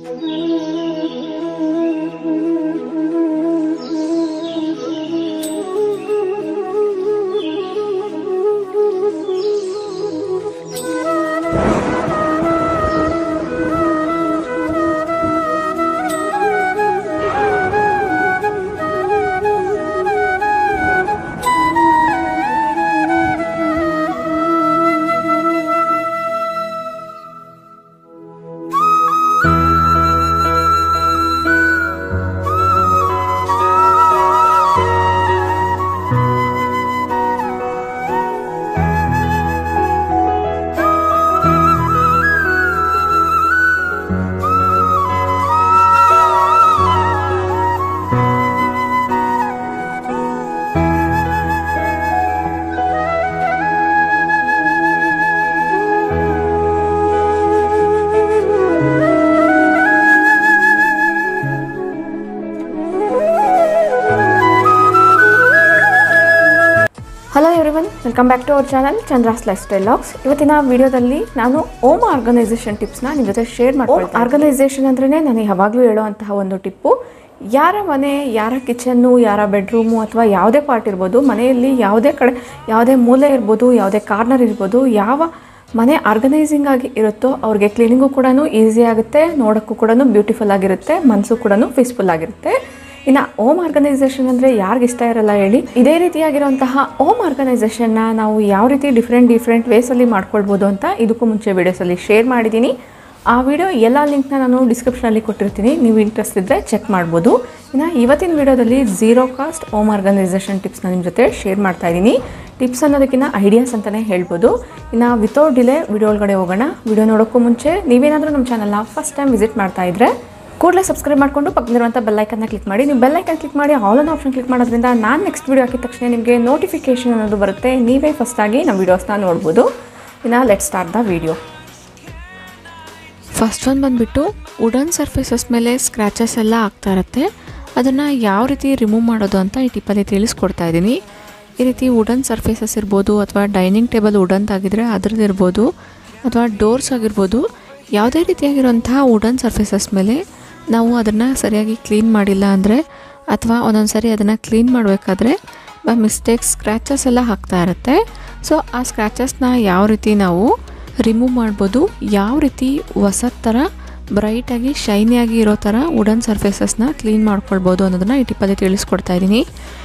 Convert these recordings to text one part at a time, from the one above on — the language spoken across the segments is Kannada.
Hello everyone welcome back to our channel Chandra's lifestyle logs ಇವತ್ತಿನ ವಿಡಿಯೋದಲ್ಲಿ ನಾನು ಓಮ್ ಆರ್ಗನೈಸೇಷನ್ ಟಿಪ್ಸ್ನ ನಿಮ್ಮ ಜೊತೆ ಶೇರ್ ಮಾಡ್ತೀನಿ ಆರ್ಗನೈಸೇಷನ್ ಅಂದ್ರೇ ನಾನು ಯಾವಾಗಲೂ ಹೇಳೋವಂತಹ ಒಂದು ಟಿಪ್ಪು ಯಾರ ಮನೆ ಯಾರ ಕಿಚನ್ನು ಯಾರ ಬೆಡ್ರೂಮು ಅಥವಾ ಯಾವುದೇ ಪಾರ್ಟ್ ಇರ್ಬೋದು ಮನೆಯಲ್ಲಿ ಯಾವುದೇ ಕಡೆ ಯಾವುದೇ ಮೂಲೆ ಇರ್ಬೋದು ಯಾವುದೇ ಕಾರ್ನರ್ ಇರ್ಬೋದು ಯಾವ ಮನೆ ಆರ್ಗನೈಸಿಂಗ್ ಆಗಿ ಇರುತ್ತೋ ಅವ್ರಿಗೆ ಕ್ಲೀನಿಂಗು ಕೂಡ ಈಸಿ ಆಗುತ್ತೆ ನೋಡೋಕ್ಕೂ ಕೂಡ ಬ್ಯೂಟಿಫುಲ್ ಆಗಿರುತ್ತೆ ಮನಸ್ಸು ಕೂಡ ಪೀಸ್ಫುಲ್ ಆಗಿರುತ್ತೆ ಇನ್ನು ಓಮ್ ಆರ್ಗನೈಸೇಷನ್ ಅಂದರೆ ಯಾರಿಗೆ ಇಷ್ಟ ಇರಲ್ಲ ಹೇಳಿ ಇದೇ ರೀತಿಯಾಗಿರುವಂತಹ ಓಮ್ ಆರ್ಗನೈಸೇಷನ್ನ ನಾವು ಯಾವ ರೀತಿ ಡಿಫ್ರೆಂಟ್ ಡಿಫ್ರೆಂಟ್ ವೇಸಲ್ಲಿ ಮಾಡ್ಕೊಳ್ಬೋದು ಅಂತ ಇದಕ್ಕೂ ಮುಂಚೆ ವೀಡಿಯೋಸಲ್ಲಿ ಶೇರ್ ಮಾಡಿದ್ದೀನಿ ಆ ವಿಡಿಯೋ ಎಲ್ಲ ಲಿಂಕ್ನ ನಾನು ಡಿಸ್ಕ್ರಿಪ್ಷನಲ್ಲಿ ಕೊಟ್ಟಿರ್ತೀನಿ ನೀವು ಇಂಟ್ರೆಸ್ಟ್ ಇದ್ದರೆ ಚೆಕ್ ಮಾಡ್ಬೋದು ಇನ್ನು ಇವತ್ತಿನ ವಿಡಿಯೋದಲ್ಲಿ ಝೀರೋ ಕಾಸ್ಟ್ ಓಮ್ ಆರ್ಗನೈಸೇಷನ್ ಟಿಪ್ಸ್ನ ನಿಮ್ಮ ಜೊತೆ ಶೇರ್ ಮಾಡ್ತಾ ಇದ್ದೀನಿ ಟಿಪ್ಸ್ ಅನ್ನೋದಕ್ಕಿಂತ ಐಡಿಯಾಸ್ ಅಂತಲೇ ಹೇಳ್ಬೋದು ಇನ್ನು ವಿತೌಟ್ ಡಿಲೇ ವಿಡಿಯೋ ಒಳಗಡೆ ಹೋಗೋಣ ವಿಡಿಯೋ ನೋಡೋಕ್ಕೂ ಮುಂಚೆ ನೀವೇನಾದರೂ ನಮ್ಮ ಚಾನಲ್ನ ಫಸ್ಟ್ ಟೈಮ್ ವಿಸಿಟ್ ಮಾಡ್ತಾ ಇದ್ದರೆ ಕೂಡಲೇ ಸಬ್ಸ್ಕ್ರೈಬ್ ಮಾಡಿಕೊಂಡು ಪಕ್ಕದಲ್ಲಿರುವಂಥ ಬೆಲ್ಲೈಕನ್ನ ಕ್ಲಿಕ್ ಮಾಡಿ ನೀವು ಬೆಲ್ಲೈಕನ್ ಕ್ಲಿಕ್ ಮಾಡಿ ಆಲ್ ಅನ್ ಆಪ್ಷನ್ ಕ್ಲಿಕ್ ಮಾಡೋದ್ರಿಂದ ನಾನು ನೆಕ್ಸ್ಟ್ ವಿಡಿಯೋ ಹಾಕಿದ ತಕ್ಷಣ ನಿಮಗೆ ನೋಟಿಫಿಕೇಷನ್ ಅನ್ನೋದು ಬರುತ್ತೆ ನೀವೇ ಫಸ್ಟಾಗಿ ನಮ್ಮ ವೀಡಿಯೋಸ್ನ ನೋಡ್ಬೋದು ಇನ್ನು let start the video first ಒಂದು ಬಂದುಬಿಟ್ಟು ವುಡನ್ ಸರ್ಫೇಸಸ್ ಮೇಲೆ ಸ್ಕ್ರ್ಯಾಚಸ್ ಎಲ್ಲ ಆಗ್ತಾ ಇರುತ್ತೆ ಅದನ್ನು ಯಾವ ರೀತಿ ರಿಮೂವ್ ಮಾಡೋದು ಅಂತ ಈ ಟಿಪ್ಪಲ್ಲಿ ತಿಳಿಸ್ಕೊಡ್ತಾ ಇದ್ದೀನಿ ಈ ರೀತಿ ವುಡನ್ ಸರ್ಫೇಸಸ್ ಇರ್ಬೋದು ಅಥವಾ ಡೈನಿಂಗ್ ಟೇಬಲ್ ವುಡನ್ದಾಗಿದ್ದರೆ ಅದ್ರದ್ದು ಇರ್ಬೋದು ಅಥವಾ ಡೋರ್ಸ್ ಆಗಿರ್ಬೋದು ಯಾವುದೇ ರೀತಿಯಾಗಿರುವಂತಹ ವುಡನ್ ಸರ್ಫೇಸಸ್ ಮೇಲೆ ನಾವು ಅದನ್ನು ಸರಿಯಾಗಿ ಕ್ಲೀನ್ ಮಾಡಿಲ್ಲ ಅಂದರೆ ಅಥವಾ ಒಂದೊಂದು ಸರಿ ಅದನ್ನು ಕ್ಲೀನ್ ಮಾಡಬೇಕಾದ್ರೆ ಬೈ ಮಿಸ್ಟೇಕ್ಸ್ ಸ್ಕ್ರ್ಯಾಚಸ್ ಎಲ್ಲ ಆಗ್ತಾ ಇರುತ್ತೆ ಸೊ ಆ ಸ್ಕ್ರ್ಯಾಚಸ್ನ ಯಾವ ರೀತಿ ನಾವು ರಿಮೂವ್ ಮಾಡ್ಬೋದು ಯಾವ ರೀತಿ ಹೊಸ ಥರ ಬ್ರೈಟಾಗಿ ಶೈನಿಯಾಗಿ ಇರೋ ಥರ ವುಡನ್ ಸರ್ಫೇಸಸ್ನ ಕ್ಲೀನ್ ಮಾಡ್ಕೊಳ್ಬೋದು ಅನ್ನೋದನ್ನು ಈ ಟಿಪ್ಪಲ್ಲಿ ತಿಳಿಸ್ಕೊಡ್ತಾ ಇದ್ದೀನಿ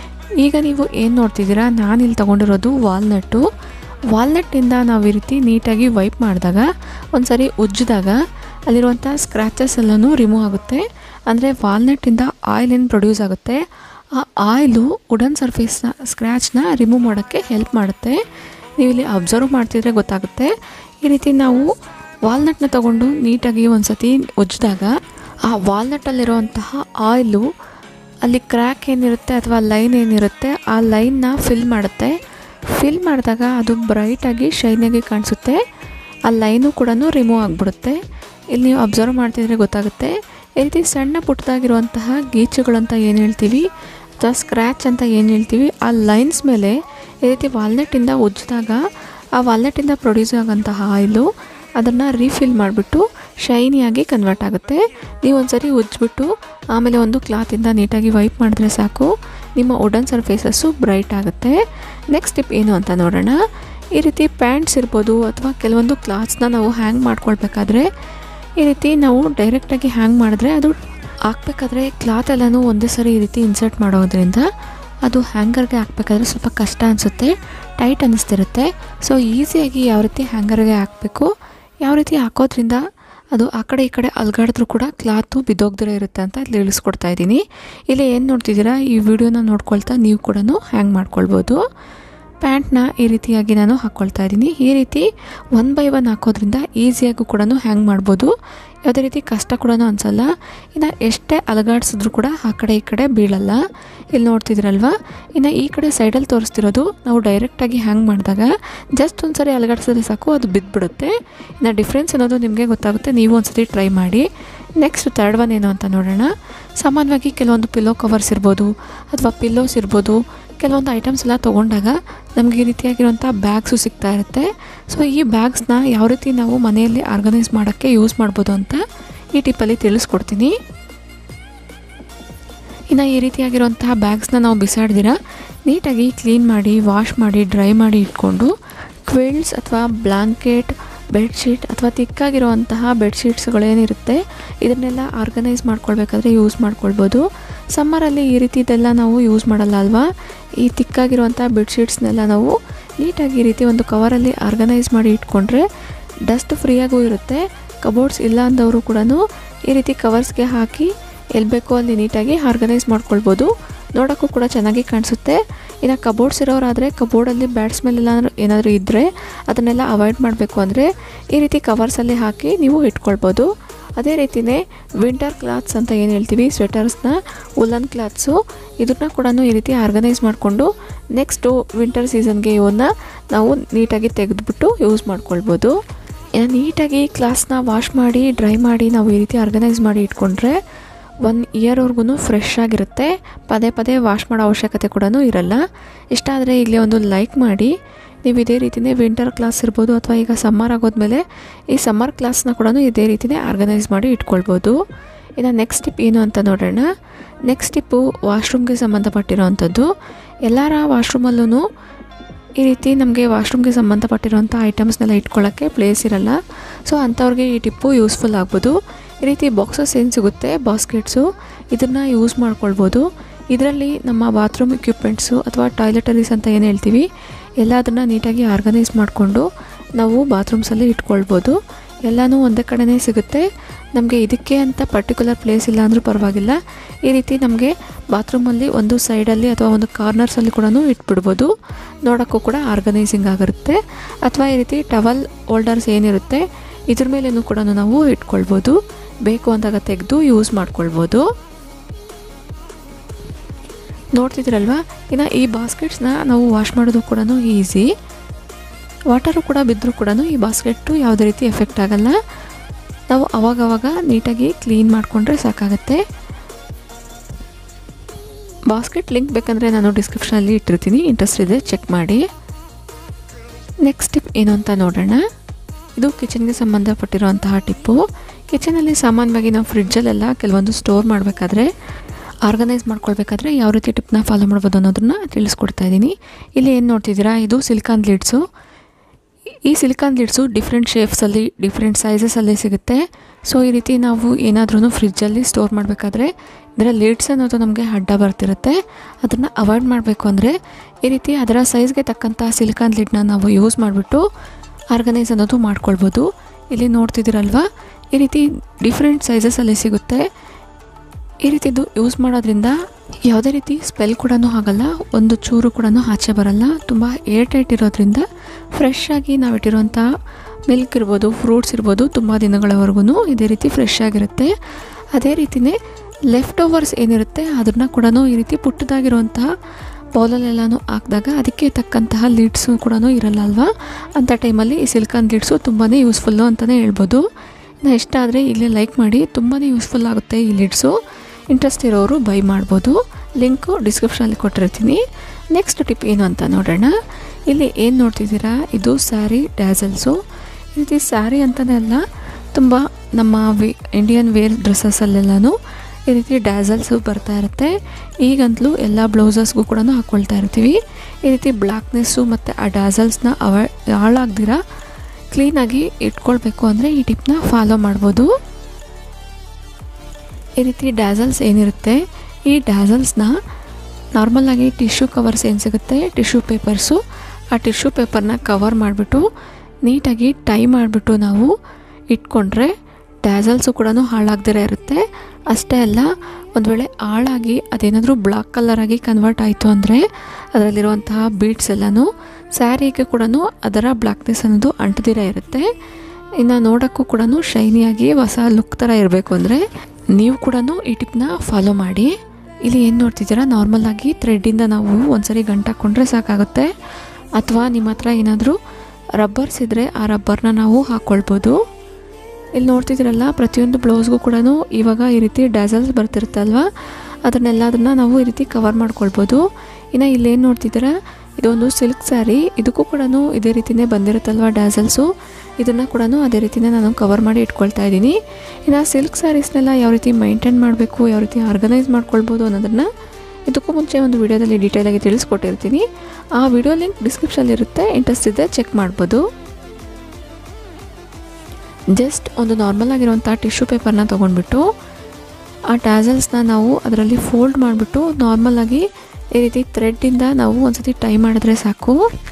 ಈಗ ನೀವು ಏನು ನೋಡ್ತಿದ್ದೀರಾ ನಾನು ಇಲ್ಲಿ ತೊಗೊಂಡಿರೋದು ವಾಲ್ನಟ್ಟು ವಾಲ್ನಟ್ಟಿಂದ ನಾವು ಈ ರೀತಿ ನೀಟಾಗಿ ವೈಪ್ ಮಾಡಿದಾಗ ಒಂದು ಸರಿ ಉಜ್ಜಿದಾಗ ಅಲ್ಲಿರುವಂಥ ಸ್ಕ್ರ್ಯಾಚಸ್ ಎಲ್ಲನೂ ರಿಮೂವ್ ಆಗುತ್ತೆ ಅಂದರೆ ವಾಲ್ನಟ್ಟಿಂದ ಆಯಿಲ್ ಏನು ಪ್ರೊಡ್ಯೂಸ್ ಆಗುತ್ತೆ ಆ ಆಯಿಲು ವುಡನ್ ಸರ್ಫೇಸ್ನ ಸ್ಕ್ರ್ಯಾಚ್ನ ರಿಮೂವ್ ಮಾಡೋಕ್ಕೆ ಹೆಲ್ಪ್ ಮಾಡುತ್ತೆ ನೀವು ಇಲ್ಲಿ ಅಬ್ಸರ್ವ್ ಮಾಡ್ತಿದ್ರೆ ಗೊತ್ತಾಗುತ್ತೆ ಈ ರೀತಿ ನಾವು ವಾಲ್ನಟ್ನ ತಗೊಂಡು ನೀಟಾಗಿ ಒಂದು ಸತಿ ಉಜ್ಜಿದಾಗ ಆ ವಾಲ್ನಟ್ಟಲ್ಲಿರುವಂತಹ ಆಯಿಲು ಅಲ್ಲಿ ಕ್ರ್ಯಾಕ್ ಏನಿರುತ್ತೆ ಅಥವಾ ಲೈನ್ ಏನಿರುತ್ತೆ ಆ ಲೈನ್ನ ಫಿಲ್ ಮಾಡುತ್ತೆ ಫಿಲ್ ಮಾಡಿದಾಗ ಅದು ಬ್ರೈಟಾಗಿ ಶೈನಾಗಿ ಕಾಣಿಸುತ್ತೆ ಆ ಲೈನು ಕೂಡ ರಿಮೂವ್ ಆಗಿಬಿಡುತ್ತೆ ಇಲ್ಲಿ ನೀವು ಅಬ್ಸರ್ವ್ ಮಾಡ್ತಿದ್ರೆ ಗೊತ್ತಾಗುತ್ತೆ ಈ ರೀತಿ ಸಣ್ಣ ಪುಟ್ಟದಾಗಿರುವಂತಹ ಗೀಚುಗಳಂತ ಏನು ಹೇಳ್ತೀವಿ ಅಥವಾ ಸ್ಕ್ರ್ಯಾಚ್ ಅಂತ ಏನು ಹೇಳ್ತೀವಿ ಆ ಲೈನ್ಸ್ ಮೇಲೆ ಈ ರೀತಿ ವಾಲ್ನಟ್ಟಿಂದ ಉಜ್ಜಿದಾಗ ಆ ವಾಲ್ನಟ್ಟಿಂದ ಪ್ರೊಡ್ಯೂಸ್ ಆಗೋಂತಹ ಆಯಿಲು ಅದನ್ನು ರೀಫಿಲ್ ಮಾಡಿಬಿಟ್ಟು ಶೈನಿಯಾಗಿ ಕನ್ವರ್ಟ್ ಆಗುತ್ತೆ ನೀವು ಒಂದ್ಸರಿ ಉಜ್ಜಿಬಿಟ್ಟು ಆಮೇಲೆ ಒಂದು ಕ್ಲಾತಿಂದ ನೀಟಾಗಿ ವೈಪ್ ಮಾಡಿದ್ರೆ ಸಾಕು ನಿಮ್ಮ ವುಡನ್ ಸರ್ಫೇಸಸ್ಸು ಬ್ರೈಟ್ ಆಗುತ್ತೆ ನೆಕ್ಸ್ಟ್ ಟಿಪ್ ಏನು ಅಂತ ನೋಡೋಣ ಈ ರೀತಿ ಪ್ಯಾಂಟ್ಸ್ ಇರ್ಬೋದು ಅಥವಾ ಕೆಲವೊಂದು ಕ್ಲಾತ್ಸ್ನ ನಾವು ಹ್ಯಾಂಗ್ ಮಾಡ್ಕೊಳ್ಬೇಕಾದ್ರೆ ಈ ರೀತಿ ನಾವು ಡೈರೆಕ್ಟಾಗಿ ಹ್ಯಾಂಗ್ ಮಾಡಿದ್ರೆ ಅದು ಹಾಕ್ಬೇಕಾದ್ರೆ ಕ್ಲಾತ್ ಎಲ್ಲನೂ ಒಂದೇ ಸರಿ ಈ ರೀತಿ ಇನ್ಸರ್ಟ್ ಮಾಡೋದ್ರಿಂದ ಅದು ಹ್ಯಾಂಗರ್ಗೆ ಹಾಕ್ಬೇಕಾದ್ರೆ ಸ್ವಲ್ಪ ಕಷ್ಟ ಅನಿಸುತ್ತೆ ಟೈಟ್ ಅನ್ನಿಸ್ತಿರುತ್ತೆ ಸೊ ಈಸಿಯಾಗಿ ಯಾವ ರೀತಿ ಹ್ಯಾಂಗರ್ಗೆ ಹಾಕಬೇಕು ಯಾವ ರೀತಿ ಹಾಕೋದ್ರಿಂದ ಅದು ಆ ಕಡೆ ಈ ಕಡೆ ಅಲ್ಗಾಡಿದ್ರೂ ಕೂಡ ಕ್ಲಾತು ಬಿದ್ದೋಗ್ದಿರ ಇರುತ್ತೆ ಅಂತ ಇಲ್ಲಿ ತಿಳಿಸ್ಕೊಡ್ತಾ ಇದ್ದೀನಿ ಇಲ್ಲಿ ಏನು ನೋಡ್ತಿದ್ದೀರಾ ಈ ವಿಡಿಯೋನ ನೋಡ್ಕೊಳ್ತಾ ನೀವು ಕೂಡ ಹ್ಯಾಂಗ್ ಮಾಡ್ಕೊಳ್ಬೋದು ಪ್ಯಾಂಟ್ನ ಈ ರೀತಿಯಾಗಿ ನಾನು ಹಾಕ್ಕೊಳ್ತಾ ಇದ್ದೀನಿ ಈ ರೀತಿ ಒನ್ ಬೈ ಒನ್ ಹಾಕೋದ್ರಿಂದ ಈಸಿಯಾಗೂ ಕೂಡ ಹ್ಯಾಂಗ್ ಮಾಡ್ಬೋದು ಯಾವುದೇ ರೀತಿ ಕಷ್ಟ ಕೂಡ ಅನಿಸಲ್ಲ ಇನ್ನು ಎಷ್ಟೇ ಅಲಗಾಡಿಸಿದ್ರು ಕೂಡ ಆ ಕಡೆ ಈ ಕಡೆ ಬೀಳಲ್ಲ ಇಲ್ಲಿ ನೋಡ್ತಿದ್ರಲ್ವ ಇನ್ನು ಈ ಕಡೆ ಸೈಡಲ್ಲಿ ತೋರಿಸ್ತಿರೋದು ನಾವು ಡೈರೆಕ್ಟಾಗಿ ಹ್ಯಾಂಗ್ ಮಾಡಿದಾಗ ಜಸ್ಟ್ ಒಂದು ಸರಿ ಅಲಗಾಡಿಸಿದ್ರೆ ಸಾಕು ಅದು ಬಿದ್ದುಬಿಡುತ್ತೆ ಇನ್ನು ಡಿಫ್ರೆನ್ಸ್ ಅನ್ನೋದು ನಿಮಗೆ ಗೊತ್ತಾಗುತ್ತೆ ನೀವು ಒಂದ್ಸತಿ ಟ್ರೈ ಮಾಡಿ ನೆಕ್ಸ್ಟ್ ತರ್ಡ್ ಒನ್ ಏನು ಅಂತ ನೋಡೋಣ ಸಾಮಾನ್ಯವಾಗಿ ಕೆಲವೊಂದು ಪಿಲ್ಲೋ ಕವರ್ಸ್ ಇರ್ಬೋದು ಅಥವಾ ಪಿಲ್ಲೋಸ್ ಇರ್ಬೋದು ಕೆಲವೊಂದು ಐಟಮ್ಸ್ ಎಲ್ಲ ತೊಗೊಂಡಾಗ ನಮಗೆ ಈ ರೀತಿಯಾಗಿರುವಂಥ ಬ್ಯಾಗ್ಸು ಸಿಗ್ತಾ ಇರುತ್ತೆ ಸೊ ಈ ಬ್ಯಾಗ್ಸ್ನ ಯಾವ ರೀತಿ ನಾವು ಮನೆಯಲ್ಲಿ ಆರ್ಗನೈಸ್ ಮಾಡೋಕ್ಕೆ ಯೂಸ್ ಮಾಡ್ಬೋದು ಅಂತ ಈ ಟಿಪ್ಪಲ್ಲಿ ತಿಳಿಸ್ಕೊಡ್ತೀನಿ ಇನ್ನು ಈ ರೀತಿಯಾಗಿರುವಂತಹ ಬ್ಯಾಗ್ಸ್ನ ನಾವು ಬಿಸಾಡ್ದಿರ ನೀಟಾಗಿ ಕ್ಲೀನ್ ಮಾಡಿ ವಾಶ್ ಮಾಡಿ ಡ್ರೈ ಮಾಡಿ ಇಟ್ಕೊಂಡು ಕ್ವಿಲ್ಸ್ ಅಥವಾ ಬ್ಲಾಂಕೆಟ್ ಬೆಡ್ಶೀಟ್ ಅಥವಾ ತಿಕ್ಕಾಗಿರುವಂತಹ ಬೆಡ್ಶೀಟ್ಸ್ಗಳೇನಿರುತ್ತೆ ಇದನ್ನೆಲ್ಲ ಆರ್ಗನೈಸ್ ಮಾಡ್ಕೊಳ್ಬೇಕಾದ್ರೆ ಯೂಸ್ ಮಾಡ್ಕೊಳ್ಬೋದು ಸಮ್ಮರಲ್ಲಿ ಈ ರೀತಿದೆಲ್ಲ ನಾವು ಯೂಸ್ ಮಾಡಲ್ಲ ಅಲ್ವಾ ಈ ತಿಕ್ಕಾಗಿರುವಂಥ ಬೆಡ್ಶೀಟ್ಸ್ನೆಲ್ಲ ನಾವು ನೀಟಾಗಿ ಈ ರೀತಿ ಒಂದು ಕವರಲ್ಲಿ ಆರ್ಗನೈಸ್ ಮಾಡಿ ಇಟ್ಕೊಂಡ್ರೆ ಡಸ್ಟ್ ಫ್ರೀಯಾಗೂ ಇರುತ್ತೆ ಕಬೋರ್ಡ್ಸ್ ಇಲ್ಲ ಅಂದವರು ಕೂಡ ಈ ರೀತಿ ಕವರ್ಸ್ಗೆ ಹಾಕಿ ಎಲ್ಲಿ ಬೇಕೋ ಅಲ್ಲಿ ನೀಟಾಗಿ ಆರ್ಗನೈಸ್ ಮಾಡ್ಕೊಳ್ಬೋದು ನೋಡೋಕ್ಕೂ ಕೂಡ ಚೆನ್ನಾಗಿ ಕಾಣಿಸುತ್ತೆ ಇನ್ನು ಕಬೋರ್ಡ್ಸ್ ಇರೋರಾದರೆ ಕಬೋರ್ಡಲ್ಲಿ ಬ್ಯಾಡ್ ಸ್ಮೆಲ್ ಎಲ್ಲ ಏನಾದರೂ ಇದ್ದರೆ ಅದನ್ನೆಲ್ಲ ಅವಾಯ್ಡ್ ಮಾಡಬೇಕು ಅಂದರೆ ಈ ರೀತಿ ಕವರ್ಸಲ್ಲಿ ಹಾಕಿ ನೀವು ಇಟ್ಕೊಳ್ಬೋದು ಅದೇ ರೀತಿಯೇ ವಿಂಟರ್ ಕ್ಲಾತ್ಸ್ ಅಂತ ಏನು ಹೇಳ್ತೀವಿ ಸ್ವೆಟರ್ಸ್ನ ವುಲನ್ ಕ್ಲಾತ್ಸು ಇದನ್ನ ಕೂಡ ಈ ರೀತಿ ಆರ್ಗನೈಸ್ ಮಾಡಿಕೊಂಡು ನೆಕ್ಸ್ಟು ವಿಂಟರ್ ಸೀಸನ್ಗೆ ಇವನ್ನ ನಾವು ನೀಟಾಗಿ ತೆಗೆದುಬಿಟ್ಟು ಯೂಸ್ ಮಾಡ್ಕೊಳ್ಬೋದು ಇನ್ನು ನೀಟಾಗಿ ಕ್ಲಾಸ್ನ ವಾಶ್ ಮಾಡಿ ಡ್ರೈ ಮಾಡಿ ನಾವು ಈ ರೀತಿ ಆರ್ಗನೈಸ್ ಮಾಡಿ ಇಟ್ಕೊಂಡ್ರೆ ಒನ್ ಇಯರ್ವರೆಗೂ ಫ್ರೆಶ್ ಆಗಿರುತ್ತೆ ಪದೇ ಪದೇ ವಾಶ್ ಮಾಡೋ ಅವಶ್ಯಕತೆ ಕೂಡ ಇರಲ್ಲ ಇಷ್ಟ ಆದರೆ ಇಲ್ಲಿ ಒಂದು ಲೈಕ್ ಮಾಡಿ ನೀವು ಇದೇ ರೀತಿಯೇ ವಿಂಟರ್ ಕ್ಲಾಸ್ ಇರ್ಬೋದು ಅಥವಾ ಈಗ ಸಮ್ಮರ್ ಆಗೋದ್ಮೇಲೆ ಈ ಸಮ್ಮರ್ ಕ್ಲಾಸ್ನ ಕೂಡ ಇದೇ ರೀತಿಯೇ ಆರ್ಗನೈಸ್ ಮಾಡಿ ಇಟ್ಕೊಳ್ಬೋದು ಇನ್ನು ನೆಕ್ಸ್ಟ್ ಟಿಪ್ ಏನು ಅಂತ ನೋಡೋಣ ನೆಕ್ಸ್ಟ್ ಟಿಪ್ಪು ವಾಶ್ರೂಮ್ಗೆ ಸಂಬಂಧಪಟ್ಟಿರೋವಂಥದ್ದು ಎಲ್ಲರ ವಾಶ್ರೂಮಲ್ಲೂ ಈ ರೀತಿ ನಮಗೆ ವಾಶ್ರೂಮ್ಗೆ ಸಂಬಂಧಪಟ್ಟಿರೋಂಥ ಐಟಮ್ಸ್ನೆಲ್ಲ ಇಟ್ಕೊಳ್ಳೋಕ್ಕೆ ಪ್ಲೇಸ್ ಇರಲ್ಲ ಸೊ ಅಂಥವ್ರಿಗೆ ಈ ಟಿಪ್ಪು ಯೂಸ್ಫುಲ್ ಆಗ್ಬೋದು ಈ ರೀತಿ ಬಾಕ್ಸಸ್ ಏನು ಸಿಗುತ್ತೆ ಬಾಸ್ಕೆಟ್ಸು ಇದನ್ನು ಯೂಸ್ ಮಾಡ್ಕೊಳ್ಬೋದು ಇದರಲ್ಲಿ ನಮ್ಮ ಬಾತ್ರೂಮ್ ಎಕ್ವಿಪ್ಮೆಂಟ್ಸು ಅಥವಾ ಟಾಯ್ಲೆಟರೀಸ್ ಅಂತ ಏನು ಹೇಳ್ತೀವಿ ಎಲ್ಲದನ್ನು ನೀಟಾಗಿ ಆರ್ಗನೈಸ್ ಮಾಡಿಕೊಂಡು ನಾವು ಬಾತ್ರೂಮ್ಸಲ್ಲಿ ಇಟ್ಕೊಳ್ಬೋದು ಎಲ್ಲನೂ ಒಂದೇ ಕಡೆನೇ ಸಿಗುತ್ತೆ ನಮಗೆ ಇದಕ್ಕೆ ಅಂತ ಪರ್ಟಿಕ್ಯುಲರ್ ಪ್ಲೇಸ್ ಇಲ್ಲ ಅಂದರೂ ಪರವಾಗಿಲ್ಲ ಈ ರೀತಿ ನಮಗೆ ಬಾತ್ರೂಮಲ್ಲಿ ಒಂದು ಸೈಡಲ್ಲಿ ಅಥವಾ ಒಂದು ಕಾರ್ನರ್ಸಲ್ಲಿ ಕೂಡ ಇಟ್ಬಿಡ್ಬೋದು ನೋಡೋಕ್ಕೂ ಕೂಡ ಆರ್ಗನೈಸಿಂಗ್ ಆಗಿರುತ್ತೆ ಅಥವಾ ಈ ರೀತಿ ಟವಲ್ ಹೋಲ್ಡರ್ಸ್ ಏನಿರುತ್ತೆ ಇದ್ರ ಮೇಲೇನೂ ಕೂಡ ನಾವು ಇಟ್ಕೊಳ್ಬೋದು ಬೇಕು ಅಂದಾಗ ತೆಗೆದು ಯೂಸ್ ಮಾಡ್ಕೊಳ್ಬೋದು ನೋಡ್ತಿದ್ರಲ್ವಾ ಇನ್ನು ಈ ಬಾಸ್ಕೆಟ್ಸ್ನ ನಾವು ವಾಶ್ ಮಾಡೋದು ಕೂಡ ಈಸಿ ವಾಟರು ಕೂಡ ಬಿದ್ದರೂ ಕೂಡ ಈ ಬಾಸ್ಕೆಟ್ಟು ಯಾವುದೇ ರೀತಿ ಎಫೆಕ್ಟ್ ಆಗಲ್ಲ ನಾವು ಅವಾಗವಾಗ ನೀಟಾಗಿ ಕ್ಲೀನ್ ಮಾಡಿಕೊಂಡ್ರೆ ಸಾಕಾಗತ್ತೆ ಬಾಸ್ಕೆಟ್ ಲಿಂಕ್ ಬೇಕಂದರೆ ನಾನು ಡಿಸ್ಕ್ರಿಪ್ಷನಲ್ಲಿ ಇಟ್ಟಿರ್ತೀನಿ ಇಂಟ್ರೆಸ್ಟ್ ಇದೆ ಚೆಕ್ ಮಾಡಿ ನೆಕ್ಸ್ಟ್ ಟಿಪ್ ಏನು ಅಂತ ನೋಡೋಣ ಇದು ಕಿಚನ್ಗೆ ಸಂಬಂಧಪಟ್ಟಿರುವಂತಹ ಟಿಪ್ಪು ಕಿಚನಲ್ಲಿ ಸಾಮಾನ್ಯವಾಗಿ ನಾವು ಫ್ರಿಡ್ಜಲ್ಲೆಲ್ಲ ಕೆಲವೊಂದು ಸ್ಟೋರ್ ಮಾಡಬೇಕಾದ್ರೆ ಆರ್ಗನೈಸ್ ಮಾಡ್ಕೊಳ್ಬೇಕಾದ್ರೆ ಯಾವ ರೀತಿ ಟಿಪ್ನ ಫಾಲೋ ಮಾಡ್ಬೋದು ಅನ್ನೋದನ್ನ ತಿಳಿಸ್ಕೊಡ್ತಾ ಇದ್ದೀನಿ ಇಲ್ಲಿ ಏನು ನೋಡ್ತಿದ್ದೀರಾ ಇದು ಸಿಲಿಕಾನ್ ಲಿಡ್ಸು ಈ ಸಿಲಿಕಾನ್ ಲಿಡ್ಸು ಡಿಫ್ರೆಂಟ್ ಶೇಪ್ಸಲ್ಲಿ ಡಿಫ್ರೆಂಟ್ ಸೈಜಸಲ್ಲಿ ಸಿಗುತ್ತೆ ಸೊ ಈ ರೀತಿ ನಾವು ಏನಾದ್ರೂ ಫ್ರಿಜ್ಜಲ್ಲಿ ಸ್ಟೋರ್ ಮಾಡಬೇಕಾದ್ರೆ ಇದರ ಲಿಡ್ಸ್ ಅನ್ನೋದು ನಮಗೆ ಅಡ್ಡ ಬರ್ತಿರುತ್ತೆ ಅದನ್ನು ಅವಾಯ್ಡ್ ಮಾಡಬೇಕು ಅಂದರೆ ಈ ರೀತಿ ಅದರ ಸೈಜ್ಗೆ ತಕ್ಕಂಥ ಸಿಲಿಕಾನ್ ಲಿಡ್ನ ನಾವು ಯೂಸ್ ಮಾಡಿಬಿಟ್ಟು ಆರ್ಗನೈಸ್ ಅನ್ನೋದು ಮಾಡ್ಕೊಳ್ಬೋದು ಇಲ್ಲಿ ನೋಡ್ತಿದ್ದೀರಲ್ವಾ ಈ ರೀತಿ ಡಿಫ್ರೆಂಟ್ ಸೈಜಸಲ್ಲಿ ಸಿಗುತ್ತೆ ಈ ರೀತಿದು ಯೂಸ್ ಮಾಡೋದ್ರಿಂದ ಯಾವುದೇ ರೀತಿ ಸ್ಮೆಲ್ ಕೂಡ ಆಗಲ್ಲ ಒಂದು ಚೂರು ಕೂಡ ಆಚೆ ಬರಲ್ಲ ತುಂಬ ಏರ್ ಟೈಟ್ ಇರೋದ್ರಿಂದ ಫ್ರೆಶ್ ಆಗಿ ನಾವಿಟ್ಟಿರುವಂಥ ಮಿಲ್ಕ್ ಇರ್ಬೋದು ಫ್ರೂಟ್ಸ್ ಇರ್ಬೋದು ತುಂಬ ದಿನಗಳವರೆಗೂ ಇದೇ ರೀತಿ ಫ್ರೆಶ್ ಆಗಿರುತ್ತೆ ಅದೇ ರೀತಿಯೇ ಲೆಫ್ಟ್ ಓವರ್ಸ್ ಏನಿರುತ್ತೆ ಅದನ್ನು ಕೂಡ ಈ ರೀತಿ ಪುಟ್ಟದಾಗಿರುವಂತಹ ಬೌಲಲ್ಲೆಲ್ಲನೂ ಹಾಕಿದಾಗ ಅದಕ್ಕೆ ತಕ್ಕಂತಹ ಲಿಡ್ಸು ಕೂಡ ಇರಲ್ಲ ಅಲ್ವಾ ಅಂಥ ಟೈಮಲ್ಲಿ ಈ ಸಿಲ್ಕಾನ್ ಲಿಡ್ಸು ತುಂಬಾ ಯೂಸ್ಫುಲ್ಲು ಅಂತಲೇ ಹೇಳ್ಬೋದು ನಾ ಇಷ್ಟ ಆದರೆ ಇಲ್ಲೇ ಲೈಕ್ ಮಾಡಿ ತುಂಬಾ ಯೂಸ್ಫುಲ್ ಆಗುತ್ತೆ ಈ ಲಿಡ್ಸು ಇಂಟ್ರೆಸ್ಟ್ ಇರೋರು ಬೈ ಮಾಡ್ಬೋದು ಲಿಂಕು ಡಿಸ್ಕ್ರಿಪ್ಷನಲ್ಲಿ ಕೊಟ್ಟಿರ್ತೀನಿ ನೆಕ್ಸ್ಟ್ ಟಿಪ್ ಏನು ಅಂತ ನೋಡೋಣ ಇಲ್ಲಿ ಏನು ನೋಡ್ತಿದ್ದೀರಾ ಇದು ಸ್ಯಾರಿ ಡ್ಯಾಸಲ್ಸು ಈ ರೀತಿ ಸ್ಯಾರಿ ಅಂತಲೇ ಅಲ್ಲ ತುಂಬ ನಮ್ಮ ವಿ ಇಂಡಿಯನ್ ವೇರ್ ಡ್ರೆಸ್ಸಸ್ಸಲ್ಲೆಲ್ಲನೂ ಈ ರೀತಿ ಡ್ಯಾಸಲ್ಸು ಬರ್ತಾ ಇರುತ್ತೆ ಈಗಂತಲೂ ಎಲ್ಲ ಬ್ಲೌಸಸ್ಗೂ ಕೂಡ ಹಾಕ್ಕೊಳ್ತಾ ಇರ್ತೀವಿ ಈ ರೀತಿ ಬ್ಲ್ಯಾಕ್ನೆಸ್ಸು ಮತ್ತು ಆ ಡ್ಯಾಸಲ್ಸ್ನ ಅವ ಹಾಳಾಗ್ದಿರ ಕ್ಲೀನಾಗಿ ಇಟ್ಕೊಳ್ಬೇಕು ಅಂದರೆ ಈ ಟಿಪ್ನ ಫಾಲೋ ಮಾಡ್ಬೋದು ಈ ರೀತಿ ಡ್ಯಾಸಲ್ಸ್ ಏನಿರುತ್ತೆ ಈ ಡ್ಯಾಸಲ್ಸ್ನ ನಾರ್ಮಲಾಗಿ ಟಿಶ್ಯೂ ಕವರ್ಸ್ ಏನು ಸಿಗುತ್ತೆ ಟಿಶ್ಯೂ ಪೇಪರ್ಸು ಆ ಟಿಶ್ಯೂ ಪೇಪರ್ನ ಕವರ್ ಮಾಡಿಬಿಟ್ಟು ನೀಟಾಗಿ ಟೈ ಮಾಡಿಬಿಟ್ಟು ನಾವು ಇಟ್ಕೊಂಡ್ರೆ ಡ್ಯಾಸಲ್ಸು ಕೂಡ ಹಾಳಾಗ್ದಿರ ಇರುತ್ತೆ ಅಷ್ಟೇ ಅಲ್ಲ ಒಂದು ವೇಳೆ ಹಾಳಾಗಿ ಅದೇನಾದರೂ ಬ್ಲಾಕ್ ಕಲರಾಗಿ ಕನ್ವರ್ಟ್ ಆಯಿತು ಅಂದರೆ ಅದರಲ್ಲಿರುವಂತಹ ಬೀಡ್ಸ್ ಎಲ್ಲನೂ ಸ್ಯಾರಿಗೆ ಕೂಡ ಅದರ ಬ್ಲ್ಯಾಕ್ನೆಸ್ ಅನ್ನೋದು ಅಂಟದಿರ ಇರುತ್ತೆ ಇನ್ನು ನೋಡೋಕ್ಕೂ ಕೂಡ ಶೈನಿಯಾಗಿ ಹೊಸ ಲುಕ್ ಥರ ಇರಬೇಕು ಅಂದರೆ ನೀವು ಕೂಡ ಈ ಟಿಪ್ನ ಫಾಲೋ ಮಾಡಿ ಇಲ್ಲಿ ಏನು ನೋಡ್ತಿದ್ದೀರಾ ನಾರ್ಮಲಾಗಿ ಥ್ರೆಡ್ಡಿಂದ ನಾವು ಒಂದ್ಸರಿ ಗಂಟು ಹಾಕ್ಕೊಂಡ್ರೆ ಸಾಕಾಗುತ್ತೆ ಅಥವಾ ನಿಮ್ಮ ಹತ್ರ ಏನಾದರೂ ರಬ್ಬರ್ಸ್ ಇದ್ದರೆ ಆ ರಬ್ಬರ್ನ ನಾವು ಹಾಕ್ಕೊಳ್ಬೋದು ಇಲ್ಲಿ ನೋಡ್ತಿದ್ದೀರಲ್ಲ ಪ್ರತಿಯೊಂದು ಬ್ಲೌಸ್ಗೂ ಕೂಡ ಇವಾಗ ಈ ರೀತಿ ಡ್ಯಾಸಲ್ಸ್ ಬರ್ತಿರುತ್ತಲ್ವ ಅದನ್ನೆಲ್ಲದನ್ನು ನಾವು ಈ ರೀತಿ ಕವರ್ ಮಾಡ್ಕೊಳ್ಬೋದು ಇನ್ನು ಇಲ್ಲೇನು ನೋಡ್ತಿದ್ದೀರಾ ಇದೊಂದು ಸಿಲ್ಕ್ ಸ್ಯಾರಿ ಇದಕ್ಕೂ ಕೂಡ ಇದೇ ರೀತಿಯೇ ಬಂದಿರುತ್ತಲ್ವ ಡ್ಯಾಸಲ್ಸು ಇದನ್ನು ಕೂಡ ಅದೇ ರೀತಿಯೇ ನಾನು ಕವರ್ ಮಾಡಿ ಇಟ್ಕೊಳ್ತಾ ಇದ್ದೀನಿ ಇನ್ನು ಸಿಲ್ಕ್ ಸ್ಯಾರೀಸ್ನೆಲ್ಲ ಯಾವ ರೀತಿ ಮೈಂಟೈನ್ ಮಾಡಬೇಕು ಯಾವ ರೀತಿ ಆರ್ಗನೈಸ್ ಮಾಡ್ಕೊಳ್ಬೋದು ಅನ್ನೋದನ್ನು ಇದಕ್ಕೂ ಮುಂಚೆ ಒಂದು ವಿಡಿಯೋದಲ್ಲಿ ಡೀಟೇಲಾಗಿ ತಿಳಿಸ್ಕೊಟ್ಟಿರ್ತೀನಿ ಆ ವಿಡಿಯೋ ಲಿಂಕ್ ಡಿಸ್ಕ್ರಿಪ್ಷನ್ ಇರುತ್ತೆ ಇಂಟ್ರೆಸ್ಟ್ ಇದೆ ಚೆಕ್ ಮಾಡ್ಬೋದು ಜಸ್ಟ್ ಒಂದು ನಾರ್ಮಲ್ ಆಗಿರುವಂಥ ಟಿಶ್ಯೂ ಪೇಪರ್ನ ತೊಗೊಂಡ್ಬಿಟ್ಟು ಆ ಟ್ಯಾಸಲ್ಸ್ನ ನಾವು ಅದರಲ್ಲಿ ಫೋಲ್ಡ್ ಮಾಡಿಬಿಟ್ಟು ನಾರ್ಮಲಾಗಿ ಈ ರೀತಿ ಥ್ರೆಡ್ಡಿಂದ ನಾವು ಒಂದ್ಸತಿ ಟೈ ಮಾಡಿದ್ರೆ ಸಾಕು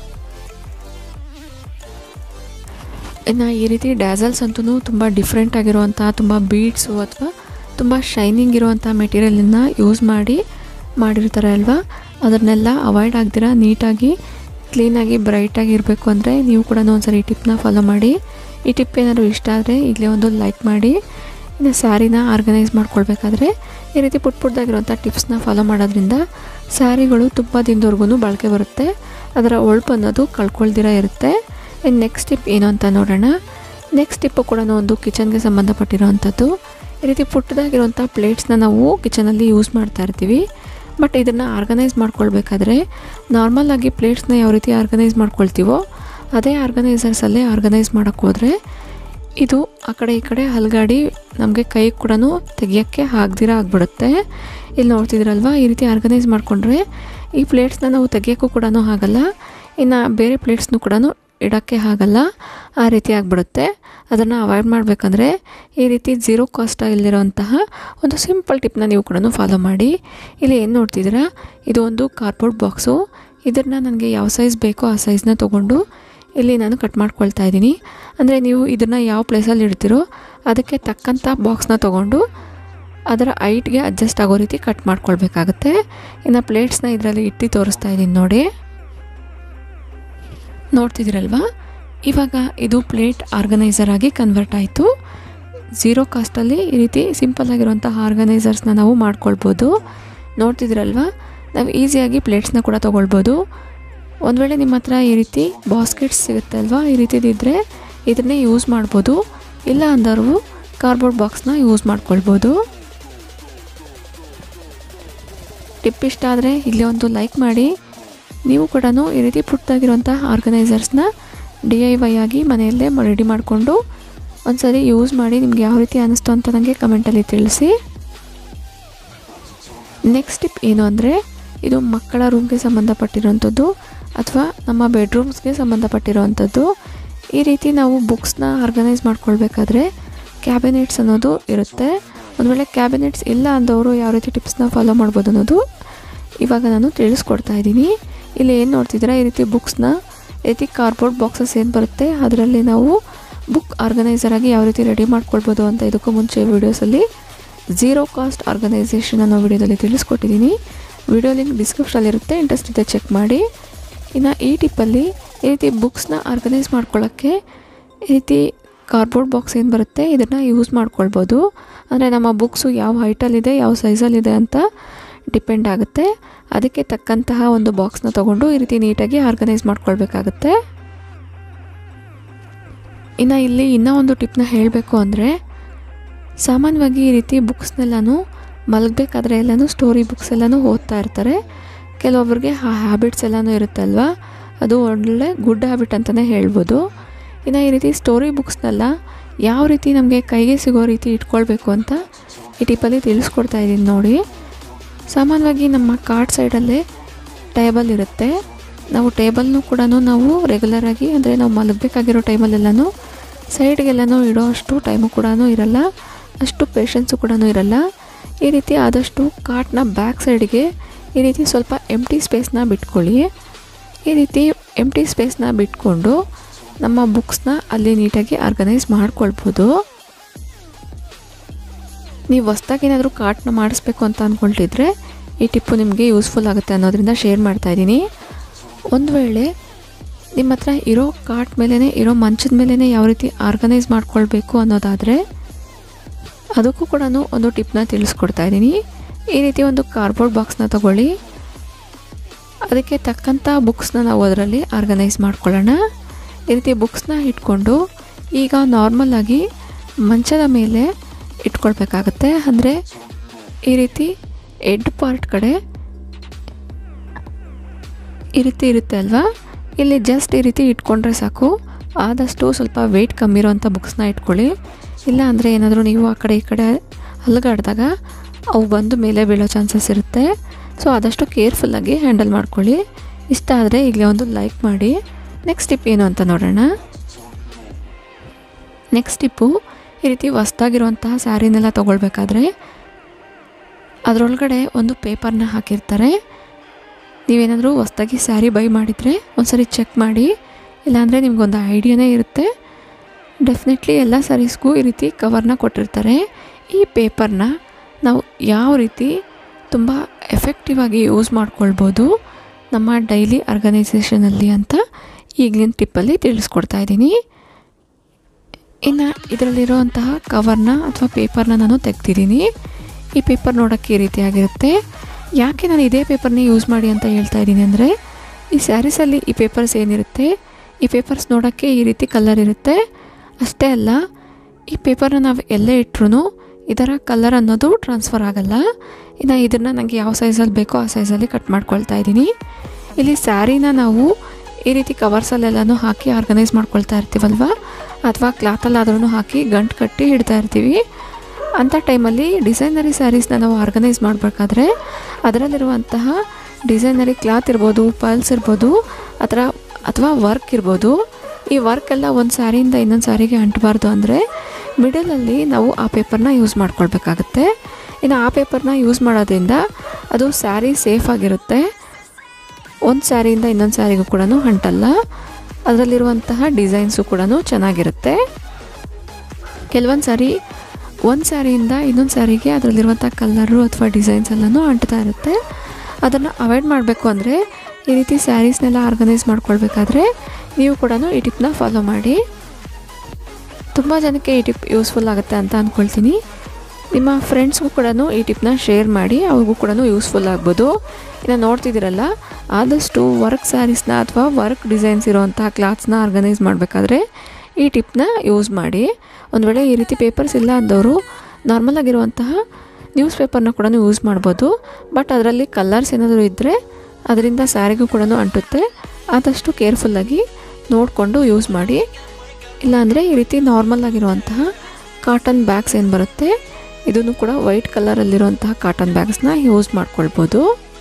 ಇನ್ನು ಈ ರೀತಿ ಡ್ಯಾಸಲ್ಸ್ ಅಂತೂ ತುಂಬ ಡಿಫ್ರೆಂಟ್ ಆಗಿರುವಂಥ ತುಂಬ ಬೀಡ್ಸು ಅಥವಾ ತುಂಬ ಶೈನಿಂಗ್ ಇರುವಂಥ ಮೆಟೀರಿಯಲನ್ನು ಯೂಸ್ ಮಾಡಿ ಮಾಡಿರ್ತಾರೆ ಅಲ್ವಾ ಅದನ್ನೆಲ್ಲ ಅವಾಯ್ಡ್ ಆಗ್ದಿರ ನೀಟಾಗಿ ಕ್ಲೀನಾಗಿ ಬ್ರೈಟಾಗಿ ಇರಬೇಕು ಅಂದರೆ ನೀವು ಕೂಡ ಒಂದ್ಸರಿ ಈ ಟಿಪ್ನ ಫಾಲೋ ಮಾಡಿ ಈ ಟಿಪ್ ಏನಾದರೂ ಇಷ್ಟ ಆದರೆ ಈಗಲೇ ಒಂದು ಲೈಕ್ ಮಾಡಿ ಇನ್ನು ಸ್ಯಾರಿನ ಆರ್ಗನೈಸ್ ಮಾಡ್ಕೊಳ್ಬೇಕಾದ್ರೆ ಈ ರೀತಿ ಪುಟ್ ಪುಟ್ಟದಾಗಿರುವಂಥ ಟಿಪ್ಸ್ನ ಫಾಲೋ ಮಾಡೋದ್ರಿಂದ ಸ್ಯಾರಿಗಳು ತುಂಬ ದಿನದವರೆಗೂ ಬಳಕೆ ಬರುತ್ತೆ ಅದರ ಒಳ್ಪು ಅನ್ನೋದು ಕಳ್ಕೊಳ್ದಿರ ಇರುತ್ತೆ ಇನ್ನು ನೆಕ್ಸ್ಟ್ ಟಿಪ್ ಏನು ಅಂತ ನೋಡೋಣ ನೆಕ್ಸ್ಟ್ ಟಿಪ್ಪು ಕೂಡ ಒಂದು ಕಿಚನ್ಗೆ ಸಂಬಂಧಪಟ್ಟಿರೋವಂಥದ್ದು ಈ ರೀತಿ ಪುಟ್ಟದಾಗಿರುವಂಥ ಪ್ಲೇಟ್ಸ್ನ ನಾವು ಕಿಚನಲ್ಲಿ ಯೂಸ್ ಮಾಡ್ತಾ ಇರ್ತೀವಿ ಬಟ್ ಇದನ್ನು ಆರ್ಗನೈಸ್ ಮಾಡ್ಕೊಳ್ಬೇಕಾದ್ರೆ ನಾರ್ಮಲಾಗಿ ಪ್ಲೇಟ್ಸ್ನ ಯಾವ ರೀತಿ ಆರ್ಗನೈಸ್ ಮಾಡ್ಕೊಳ್ತೀವೋ ಅದೇ ಆರ್ಗನೈಸರ್ಸಲ್ಲೇ ಆರ್ಗನೈಸ್ ಮಾಡೋಕ್ಕೆ ಹೋದರೆ ಇದು ಆ ಕಡೆ ಈ ಕಡೆ ಹಲ್ಗಾಡಿ ನಮಗೆ ಕೈ ಕೂಡ ತೆಗಿಯೋಕ್ಕೆ ಆಗದಿರ ಆಗಿಬಿಡುತ್ತೆ ಇಲ್ಲಿ ನೋಡ್ತಿದ್ದೀರಲ್ವ ಈ ರೀತಿ ಆರ್ಗನೈಸ್ ಮಾಡಿಕೊಂಡ್ರೆ ಈ ಪ್ಲೇಟ್ಸ್ನ ನಾವು ತೆಗಿಯೋಕ್ಕೂ ಕೂಡ ಆಗಲ್ಲ ಇನ್ನು ಬೇರೆ ಪ್ಲೇಟ್ಸ್ನೂ ಕೂಡ ಇಡೋಕ್ಕೆ ಆಗಲ್ಲ ಆ ರೀತಿ ಆಗಿಬಿಡುತ್ತೆ ಅದನ್ನು ಅವಾಯ್ಡ್ ಮಾಡಬೇಕಂದ್ರೆ ಈ ರೀತಿ ಝೀರೋ ಕಾಸ್ಟ್ ಇಲ್ಲಿರೋಂತಹ ಒಂದು ಸಿಂಪಲ್ ಟಿಪ್ನ ನೀವು ಕೂಡ ಫಾಲೋ ಮಾಡಿ ಇಲ್ಲಿ ಏನು ನೋಡ್ತಿದ್ದೀರಾ ಇದು ಒಂದು ಕಾರ್ಬೋರ್ಡ್ ಬಾಕ್ಸು ಇದನ್ನು ನನಗೆ ಯಾವ ಸೈಜ್ ಬೇಕೋ ಆ ಸೈಜ್ನ ತೊಗೊಂಡು ಇಲ್ಲಿ ನಾನು ಕಟ್ ಮಾಡ್ಕೊಳ್ತಾ ಇದ್ದೀನಿ ಅಂದರೆ ನೀವು ಇದನ್ನು ಯಾವ ಪ್ಲೇಸಲ್ಲಿ ಇಡ್ತೀರೋ ಅದಕ್ಕೆ ತಕ್ಕಂಥ ಬಾಕ್ಸ್ನ ತೊಗೊಂಡು ಅದರ ಐಟ್ಗೆ ಅಡ್ಜಸ್ಟ್ ಆಗೋ ರೀತಿ ಕಟ್ ಮಾಡ್ಕೊಳ್ಬೇಕಾಗತ್ತೆ ಇನ್ನು ಪ್ಲೇಟ್ಸ್ನ ಇದರಲ್ಲಿ ಇಟ್ಟು ತೋರಿಸ್ತಾ ಇದ್ದೀನಿ ನೋಡಿ ನೋಡ್ತಿದ್ದೀರಲ್ವಾ ಇವಾಗ ಇದು ಪ್ಲೇಟ್ ಆರ್ಗನೈಸರ್ ಆಗಿ ಕನ್ವರ್ಟ್ ಆಯಿತು ಝೀರೋ ಕಾಸ್ಟಲ್ಲಿ ಈ ರೀತಿ ಸಿಂಪಲ್ ಆಗಿರುವಂತಹ ಆರ್ಗನೈಸರ್ಸ್ನ ನಾವು ಮಾಡ್ಕೊಳ್ಬೋದು ನೋಡ್ತಿದ್ದೀರಲ್ವಾ ನಾವು ಈಸಿಯಾಗಿ ಪ್ಲೇಟ್ಸ್ನ ಕೂಡ ತೊಗೊಳ್ಬೋದು ಒಂದು ವೇಳೆ ನಿಮ್ಮ ಹತ್ರ ಈ ರೀತಿ ಬಾಸ್ಕೆಟ್ಸ್ ಸಿಗುತ್ತೆ ಅಲ್ವಾ ಈ ರೀತಿದಿದ್ದರೆ ಇದನ್ನೇ ಯೂಸ್ ಮಾಡ್ಬೋದು ಇಲ್ಲ ಅಂದರೂ ಕಾರ್ಬೋರ್ಡ್ ಬಾಕ್ಸ್ನ ಯೂಸ್ ಮಾಡ್ಕೊಳ್ಬೋದು ಟಿಪ್ ಇಷ್ಟ ಆದರೆ ಇಲ್ಲೇ ಒಂದು ಲೈಕ್ ಮಾಡಿ ನೀವು ಕೂಡ ಈ ರೀತಿ ಪುಟ್ಟದಾಗಿರುವಂಥ ಆರ್ಗನೈಸರ್ಸ್ನ ಡಿ ಐ ವೈ ಆಗಿ ಮನೆಯಲ್ಲೇ ರೆಡಿ ಮಾಡಿಕೊಂಡು ಒಂದ್ಸರಿ ಯೂಸ್ ಮಾಡಿ ನಿಮ್ಗೆ ಯಾವ ರೀತಿ ಅನ್ನಿಸ್ತು ಅಂತ ನನಗೆ ಕಮೆಂಟಲ್ಲಿ ತಿಳಿಸಿ ನೆಕ್ಸ್ಟ್ ಟಿಪ್ ಏನು ಅಂದರೆ ಇದು ಮಕ್ಕಳ ರೂಮ್ಗೆ ಸಂಬಂಧಪಟ್ಟಿರೋವಂಥದ್ದು ಅಥವಾ ನಮ್ಮ ಬೆಡ್ರೂಮ್ಸ್ಗೆ ಸಂಬಂಧಪಟ್ಟಿರೋವಂಥದ್ದು ಈ ರೀತಿ ನಾವು ಬುಕ್ಸ್ನ ಆರ್ಗನೈಸ್ ಮಾಡ್ಕೊಳ್ಬೇಕಾದ್ರೆ ಕ್ಯಾಬಿನೆಟ್ಸ್ ಅನ್ನೋದು ಇರುತ್ತೆ ಒಂದು ವೇಳೆ ಕ್ಯಾಬಿನೆಟ್ಸ್ ಇಲ್ಲ ಅಂದವರು ಯಾವ ರೀತಿ ಟಿಪ್ಸ್ನ ಫಾಲೋ ಮಾಡ್ಬೋದು ಅನ್ನೋದು ಇವಾಗ ನಾನು ತಿಳಿಸ್ಕೊಡ್ತಾ ಇದ್ದೀನಿ ಇಲ್ಲಿ ಏನು ನೋಡ್ತಿದ್ದೀರಾ ಈ ರೀತಿ ಬುಕ್ಸ್ನ ಈ ರೀತಿ ಕಾರ್ಬೋರ್ಡ್ ಬಾಕ್ಸಸ್ ಏನು ಬರುತ್ತೆ ಅದರಲ್ಲಿ ನಾವು ಬುಕ್ ಆರ್ಗನೈಸರ್ ಆಗಿ ಯಾವ ರೀತಿ ರೆಡಿ ಮಾಡ್ಕೊಳ್ಬೋದು ಅಂತ ಇದಕ್ಕೂ ಮುಂಚೆ ವೀಡಿಯೋಸಲ್ಲಿ ಝೀರೋ ಕಾಸ್ಟ್ ಆರ್ಗನೈಸೇಷನ್ ಅನ್ನೋ ವಿಡಿಯೋದಲ್ಲಿ ತಿಳಿಸ್ಕೊಟ್ಟಿದ್ದೀನಿ ವಿಡಿಯೋ ಲಿಂಕ್ ಡಿಸ್ಕ್ರಿಪ್ಷನಲ್ಲಿರುತ್ತೆ ಇಂಟ್ರೆಸ್ಟ್ ಇದೆ ಚೆಕ್ ಮಾಡಿ ಇನ್ನು ಈ ಟಿಪ್ಪಲ್ಲಿ ಈ ರೀತಿ ಬುಕ್ಸ್ನ ಆರ್ಗನೈಸ್ ಮಾಡ್ಕೊಳ್ಳೋಕ್ಕೆ ಈ ರೀತಿ ಕಾರ್ಬೋರ್ಡ್ ಬಾಕ್ಸ್ ಏನು ಬರುತ್ತೆ ಇದನ್ನು ಯೂಸ್ ಮಾಡ್ಕೊಳ್ಬೋದು ಅಂದರೆ ನಮ್ಮ ಬುಕ್ಸು ಯಾವ ಹೈಟಲ್ಲಿದೆ ಯಾವ ಸೈಜಲ್ಲಿದೆ ಅಂತ ಡಿಪೆಂಡ್ ಆಗುತ್ತೆ ಅದಕ್ಕೆ ತಕ್ಕಂತಹ ಒಂದು ಬಾಕ್ಸ್ನ ತೊಗೊಂಡು ಈ ರೀತಿ ನೀಟಾಗಿ ಆರ್ಗನೈಸ್ ಮಾಡ್ಕೊಳ್ಬೇಕಾಗತ್ತೆ ಇನ್ನು ಇಲ್ಲಿ ಇನ್ನೂ ಒಂದು ಟಿಪ್ನ ಹೇಳಬೇಕು ಅಂದರೆ ಸಾಮಾನ್ಯವಾಗಿ ಈ ರೀತಿ ಬುಕ್ಸ್ನೆಲ್ಲನೂ ಮಲಗಬೇಕಾದ್ರೆ ಎಲ್ಲನೂ ಸ್ಟೋರಿ ಬುಕ್ಸ್ ಎಲ್ಲನೂ ಓದ್ತಾ ಇರ್ತಾರೆ ಕೆಲವೊಬ್ಬರಿಗೆ ಆ ಹ್ಯಾಬಿಟ್ಸ್ ಎಲ್ಲನೂ ಇರುತ್ತಲ್ವ ಅದು ಒಳ್ಳೆ ಗುಡ್ ಹ್ಯಾಬಿಟ್ ಅಂತಲೇ ಹೇಳ್ಬೋದು ಇನ್ನು ಈ ರೀತಿ ಸ್ಟೋರಿ ಬುಕ್ಸ್ನೆಲ್ಲ ಯಾವ ರೀತಿ ನಮಗೆ ಕೈಗೆ ಸಿಗೋ ರೀತಿ ಇಟ್ಕೊಳ್ಬೇಕು ಅಂತ ಈ ಟಿಪ್ಪಲ್ಲಿ ತಿಳಿಸ್ಕೊಡ್ತಾ ಇದ್ದೀನಿ ನೋಡಿ ಸಾಮಾನ್ಯವಾಗಿ ನಮ್ಮ ಕಾರ್ಡ್ ಸೈಡಲ್ಲೇ ಟೇಬಲ್ ಇರುತ್ತೆ ನಾವು ಟೇಬಲ್ನು ಕೂಡ ನಾವು ರೆಗ್ಯುಲರಾಗಿ ಅಂದರೆ ನಾವು ಮಲಗಬೇಕಾಗಿರೋ ಟೈಮಲ್ಲೆಲ್ಲನೂ ಸೈಡ್ಗೆಲ್ಲನೂ ಇಡೋ ಅಷ್ಟು ಟೈಮು ಕೂಡ ಇರಲ್ಲ ಅಷ್ಟು ಪೇಷನ್ಸು ಕೂಡ ಇರಲ್ಲ ಈ ರೀತಿ ಆದಷ್ಟು ಕಾರ್ಟ್ನ ಬ್ಯಾಕ್ ಸೈಡ್ಗೆ ಈ ರೀತಿ ಸ್ವಲ್ಪ ಎಂಟಿ ಸ್ಪೇಸ್ನ ಬಿಟ್ಕೊಳ್ಳಿ ಈ ರೀತಿ ಎಂಟಿ ಸ್ಪೇಸ್ನ ಬಿಟ್ಕೊಂಡು ನಮ್ಮ ಬುಕ್ಸ್ನ ಅಲ್ಲಿ ನೀಟಾಗಿ ಆರ್ಗನೈಸ್ ಮಾಡ್ಕೊಳ್ಬೋದು ನೀವು ಹೊಸ್ದಾಗಿ ಏನಾದರೂ ಕಾರ್ಟ್ನ ಮಾಡಿಸ್ಬೇಕು ಅಂತ ಅಂದ್ಕೊಳ್ತಿದ್ರೆ ಈ ಟಿಪ್ಪು ನಿಮಗೆ ಯೂಸ್ಫುಲ್ ಆಗುತ್ತೆ ಅನ್ನೋದ್ರಿಂದ ಶೇರ್ ಮಾಡ್ತಾ ಇದ್ದೀನಿ ಒಂದು ವೇಳೆ ನಿಮ್ಮ ಹತ್ರ ಇರೋ ಕಾರ್ಟ್ ಮೇಲೇ ಇರೋ ಮಂಚದ ಮೇಲೇ ಯಾವ ರೀತಿ ಆರ್ಗನೈಸ್ ಮಾಡ್ಕೊಳ್ಬೇಕು ಅನ್ನೋದಾದರೆ ಅದಕ್ಕೂ ಕೂಡ ಒಂದು ಟಿಪ್ನ ತಿಳಿಸ್ಕೊಡ್ತಾ ಇದ್ದೀನಿ ಈ ರೀತಿ ಒಂದು ಕಾರ್ಬೋರ್ಡ್ ಬಾಕ್ಸ್ನ ತಗೊಳ್ಳಿ ಅದಕ್ಕೆ ತಕ್ಕಂಥ ಬುಕ್ಸ್ನ ನಾವು ಅದರಲ್ಲಿ ಆರ್ಗನೈಸ್ ಮಾಡ್ಕೊಳ್ಳೋಣ ಈ ರೀತಿ ಬುಕ್ಸ್ನ ಇಟ್ಕೊಂಡು ಈಗ ನಾರ್ಮಲಾಗಿ ಮಂಚದ ಮೇಲೆ ಇಟ್ಕೊಳ್ಬೇಕಾಗತ್ತೆ ಅಂದರೆ ಈ ರೀತಿ ಎಡ್ ಪಾರ್ಟ್ ಕಡೆ ಈ ರೀತಿ ಇರುತ್ತೆ ಅಲ್ವಾ ಇಲ್ಲಿ ಜಸ್ಟ್ ಈ ರೀತಿ ಇಟ್ಕೊಂಡ್ರೆ ಸಾಕು ಆದಷ್ಟು ಸ್ವಲ್ಪ ವೆಯ್ಟ್ ಕಮ್ಮಿ ಇರೋವಂಥ ಬುಕ್ಸ್ನ ಇಟ್ಕೊಳ್ಳಿ ಇಲ್ಲ ಅಂದರೆ ಏನಾದರೂ ನೀವು ಆ ಕಡೆ ಈ ಕಡೆ ಅಲ್ಗಾಡಿದಾಗ ಅವು ಬಂದು ಮೇಲೆ ಬೀಳೋ ಚಾನ್ಸಸ್ ಇರುತ್ತೆ ಸೊ ಆದಷ್ಟು ಕೇರ್ಫುಲ್ಲಾಗಿ ಹ್ಯಾಂಡಲ್ ಮಾಡ್ಕೊಳ್ಳಿ ಇಷ್ಟ ಆದರೆ ಈಗಲೇ ಒಂದು ಲೈಕ್ ಮಾಡಿ ನೆಕ್ಸ್ಟ್ ಟಿಪ್ ಏನು ಅಂತ ನೋಡೋಣ ನೆಕ್ಸ್ಟ್ ಟಿಪ್ಪು ಈ ರೀತಿ ಹೊಸ್ದಾಗಿರುವಂತಹ ಸ್ಯಾರಿನೆಲ್ಲ ತೊಗೊಳ್ಬೇಕಾದ್ರೆ ಅದರೊಳಗಡೆ ಒಂದು ಪೇಪರ್ನ ಹಾಕಿರ್ತಾರೆ ನೀವೇನಾದರೂ ಹೊಸ್ದಾಗಿ ಸ್ಯಾರಿ ಬೈ ಮಾಡಿದರೆ ಒಂದ್ಸರಿ ಚೆಕ್ ಮಾಡಿ ಇಲ್ಲಾಂದರೆ ನಿಮ್ಗೊಂದು ಐಡಿಯಾನೇ ಇರುತ್ತೆ ಡೆಫಿನೆಟ್ಲಿ ಎಲ್ಲ ಸ್ಯಾರೀಸ್ಗೂ ಈ ರೀತಿ ಕವರ್ನ ಕೊಟ್ಟಿರ್ತಾರೆ ಈ ಪೇಪರ್ನ ನಾವು ಯಾವ ರೀತಿ ತುಂಬ ಎಫೆಕ್ಟಿವ್ ಆಗಿ ಯೂಸ್ ಮಾಡ್ಕೊಳ್ಬೋದು ನಮ್ಮ ಡೈಲಿ ಆರ್ಗನೈಸೇಷನಲ್ಲಿ ಅಂತ ಈಗಲಿನ ಟಿಪ್ಪಲ್ಲಿ ತಿಳಿಸ್ಕೊಡ್ತಾ ಇದ್ದೀನಿ ಇನ್ನು ಇದರಲ್ಲಿರುವಂತಹ ಕವರ್ನ ಅಥವಾ ಪೇಪರ್ನ ನಾನು ತೆಗ್ದಿದ್ದೀನಿ ಈ ಪೇಪರ್ ನೋಡೋಕ್ಕೆ ಈ ರೀತಿಯಾಗಿರುತ್ತೆ ಯಾಕೆ ನಾನು ಇದೇ ಪೇಪರ್ನೇ ಯೂಸ್ ಮಾಡಿ ಅಂತ ಹೇಳ್ತಾ ಇದ್ದೀನಿ ಅಂದರೆ ಈ ಸ್ಯಾರೀಸಲ್ಲಿ ಈ ಪೇಪರ್ಸ್ ಏನಿರುತ್ತೆ ಈ ಪೇಪರ್ಸ್ ನೋಡೋಕ್ಕೆ ಈ ರೀತಿ ಕಲರ್ ಇರುತ್ತೆ ಅಷ್ಟೇ ಅಲ್ಲ ಈ ಪೇಪರ್ನ ನಾವು ಎಲ್ಲೇ ಇಟ್ರೂ ಇದರ ಕಲರ್ ಅನ್ನೋದು ಟ್ರಾನ್ಸ್ಫರ್ ಆಗಲ್ಲ ಇನ್ನು ಇದನ್ನು ನನಗೆ ಯಾವ ಸೈಜಲ್ಲಿ ಬೇಕೋ ಆ ಸೈಜಲ್ಲಿ ಕಟ್ ಮಾಡ್ಕೊಳ್ತಾ ಇದ್ದೀನಿ ಇಲ್ಲಿ ಸ್ಯಾರಿನ ನಾವು ಈ ರೀತಿ ಕವರ್ಸಲ್ಲೆಲ್ಲನೂ ಹಾಕಿ ಆರ್ಗನೈಸ್ ಮಾಡ್ಕೊಳ್ತಾ ಇರ್ತೀವಲ್ವ ಅಥವಾ ಕ್ಲಾತಲ್ಲಾದ್ರೂ ಹಾಕಿ ಗಂಟು ಕಟ್ಟಿ ಇಡ್ತಾ ಇರ್ತೀವಿ ಅಂಥ ಟೈಮಲ್ಲಿ ಡಿಸೈನರಿ ಸ್ಯಾರೀಸ್ನ ನಾವು ಆರ್ಗನೈಸ್ ಮಾಡಬೇಕಾದ್ರೆ ಅದರಲ್ಲಿರುವಂತಹ ಡಿಸೈನರಿ ಕ್ಲಾತ್ ಇರ್ಬೋದು ಪಲ್ಸ್ ಇರ್ಬೋದು ಅದರ ಅಥವಾ ವರ್ಕ್ ಇರ್ಬೋದು ಈ ವರ್ಕ್ ಎಲ್ಲ ಒಂದು ಸ್ಯಾರಿಯಿಂದ ಇನ್ನೊಂದು ಸ್ಯಾರಿಗೆ ಅಂಟಬಾರ್ದು ಅಂದರೆ ಮಿಡಲಲ್ಲಿ ನಾವು ಆ ಪೇಪರ್ನ ಯೂಸ್ ಮಾಡ್ಕೊಳ್ಬೇಕಾಗತ್ತೆ ಇನ್ನು ಆ ಪೇಪರ್ನ ಯೂಸ್ ಮಾಡೋದ್ರಿಂದ ಅದು ಸ್ಯಾರಿ ಸೇಫ್ ಆಗಿರುತ್ತೆ ಒಂದು ಸ್ಯಾರಿಯಿಂದ ಇನ್ನೊಂದು ಸ್ಯಾರಿಗೂ ಕೂಡ ಅಂಟಲ್ಲ ಅದರಲ್ಲಿರುವಂತಹ ಡಿಸೈನ್ಸು ಕೂಡ ಚೆನ್ನಾಗಿರುತ್ತೆ ಕೆಲವೊಂದು ಸಾರಿ ಒಂದು ಸ್ಯಾರಿಯಿಂದ ಇನ್ನೊಂದು ಸ್ಯಾರಿಗೆ ಅದರಲ್ಲಿರುವಂಥ ಕಲರು ಅಥವಾ ಡಿಸೈನ್ಸ್ ಎಲ್ಲನೂ ಅಂಟ್ತಾ ಇರುತ್ತೆ ಅದನ್ನು ಅವಾಯ್ಡ್ ಮಾಡಬೇಕು ಅಂದರೆ ಈ ರೀತಿ ಸ್ಯಾರೀಸ್ನೆಲ್ಲ ಆರ್ಗನೈಸ್ ಮಾಡ್ಕೊಳ್ಬೇಕಾದ್ರೆ ನೀವು ಕೂಡ ಈ ಟಿಪ್ನ ಫಾಲೋ ಮಾಡಿ ತುಂಬ ಜನಕ್ಕೆ ಈ ಟಿಪ್ ಯೂಸ್ಫುಲ್ ಆಗುತ್ತೆ ಅಂತ ಅಂದ್ಕೊಳ್ತೀನಿ ನಿಮ್ಮ ಫ್ರೆಂಡ್ಸ್ಗೂ ಕೂಡ ಈ ಟಿಪ್ನ ಶೇರ್ ಮಾಡಿ ಅವ್ರಿಗೂ ಕೂಡ ಯೂಸ್ಫುಲ್ ಆಗ್ಬೋದು ಇನ್ನು ನೋಡ್ತಿದ್ದೀರಲ್ಲ ಆದಷ್ಟು ವರ್ಕ್ ಸ್ಯಾರೀಸ್ನ ಅಥವಾ ವರ್ಕ್ ಡಿಸೈನ್ಸ್ ಇರೋವಂಥ ಕ್ಲಾತ್ಸ್ನ ಆರ್ಗನೈಸ್ ಮಾಡಬೇಕಾದ್ರೆ ಈ ಟಿಪ್ನ ಯೂಸ್ ಮಾಡಿ ಒಂದು ವೇಳೆ ಈ ರೀತಿ ಪೇಪರ್ಸ್ ಇಲ್ಲ ಅಂದವರು ನಾರ್ಮಲ್ ಆಗಿರುವಂತಹ ನ್ಯೂಸ್ ಪೇಪರ್ನ ಕೂಡ ಯೂಸ್ ಮಾಡ್ಬೋದು ಬಟ್ ಅದರಲ್ಲಿ ಕಲರ್ಸ್ ಏನಾದರೂ ಇದ್ದರೆ ಅದರಿಂದ ಸ್ಯಾರಿಗೂ ಕೂಡ ಅಂಟುತ್ತೆ ಆದಷ್ಟು ಕೇರ್ಫುಲ್ಲಾಗಿ ನೋಡಿಕೊಂಡು ಯೂಸ್ ಮಾಡಿ ಇಲ್ಲಾಂದರೆ ಈ ರೀತಿ ನಾರ್ಮಲ್ ಆಗಿರುವಂತಹ ಕಾಟನ್ ಬ್ಯಾಗ್ಸ್ ಏನು ಬರುತ್ತೆ ಇದನ್ನು ಕೂಡ ವೈಟ್ ಕಲರಲ್ಲಿರುವಂತಹ ಕಾಟನ್ ಬ್ಯಾಗ್ಸ್ನ ಯೂಸ್ ಮಾಡ್ಕೊಳ್ಬೋದು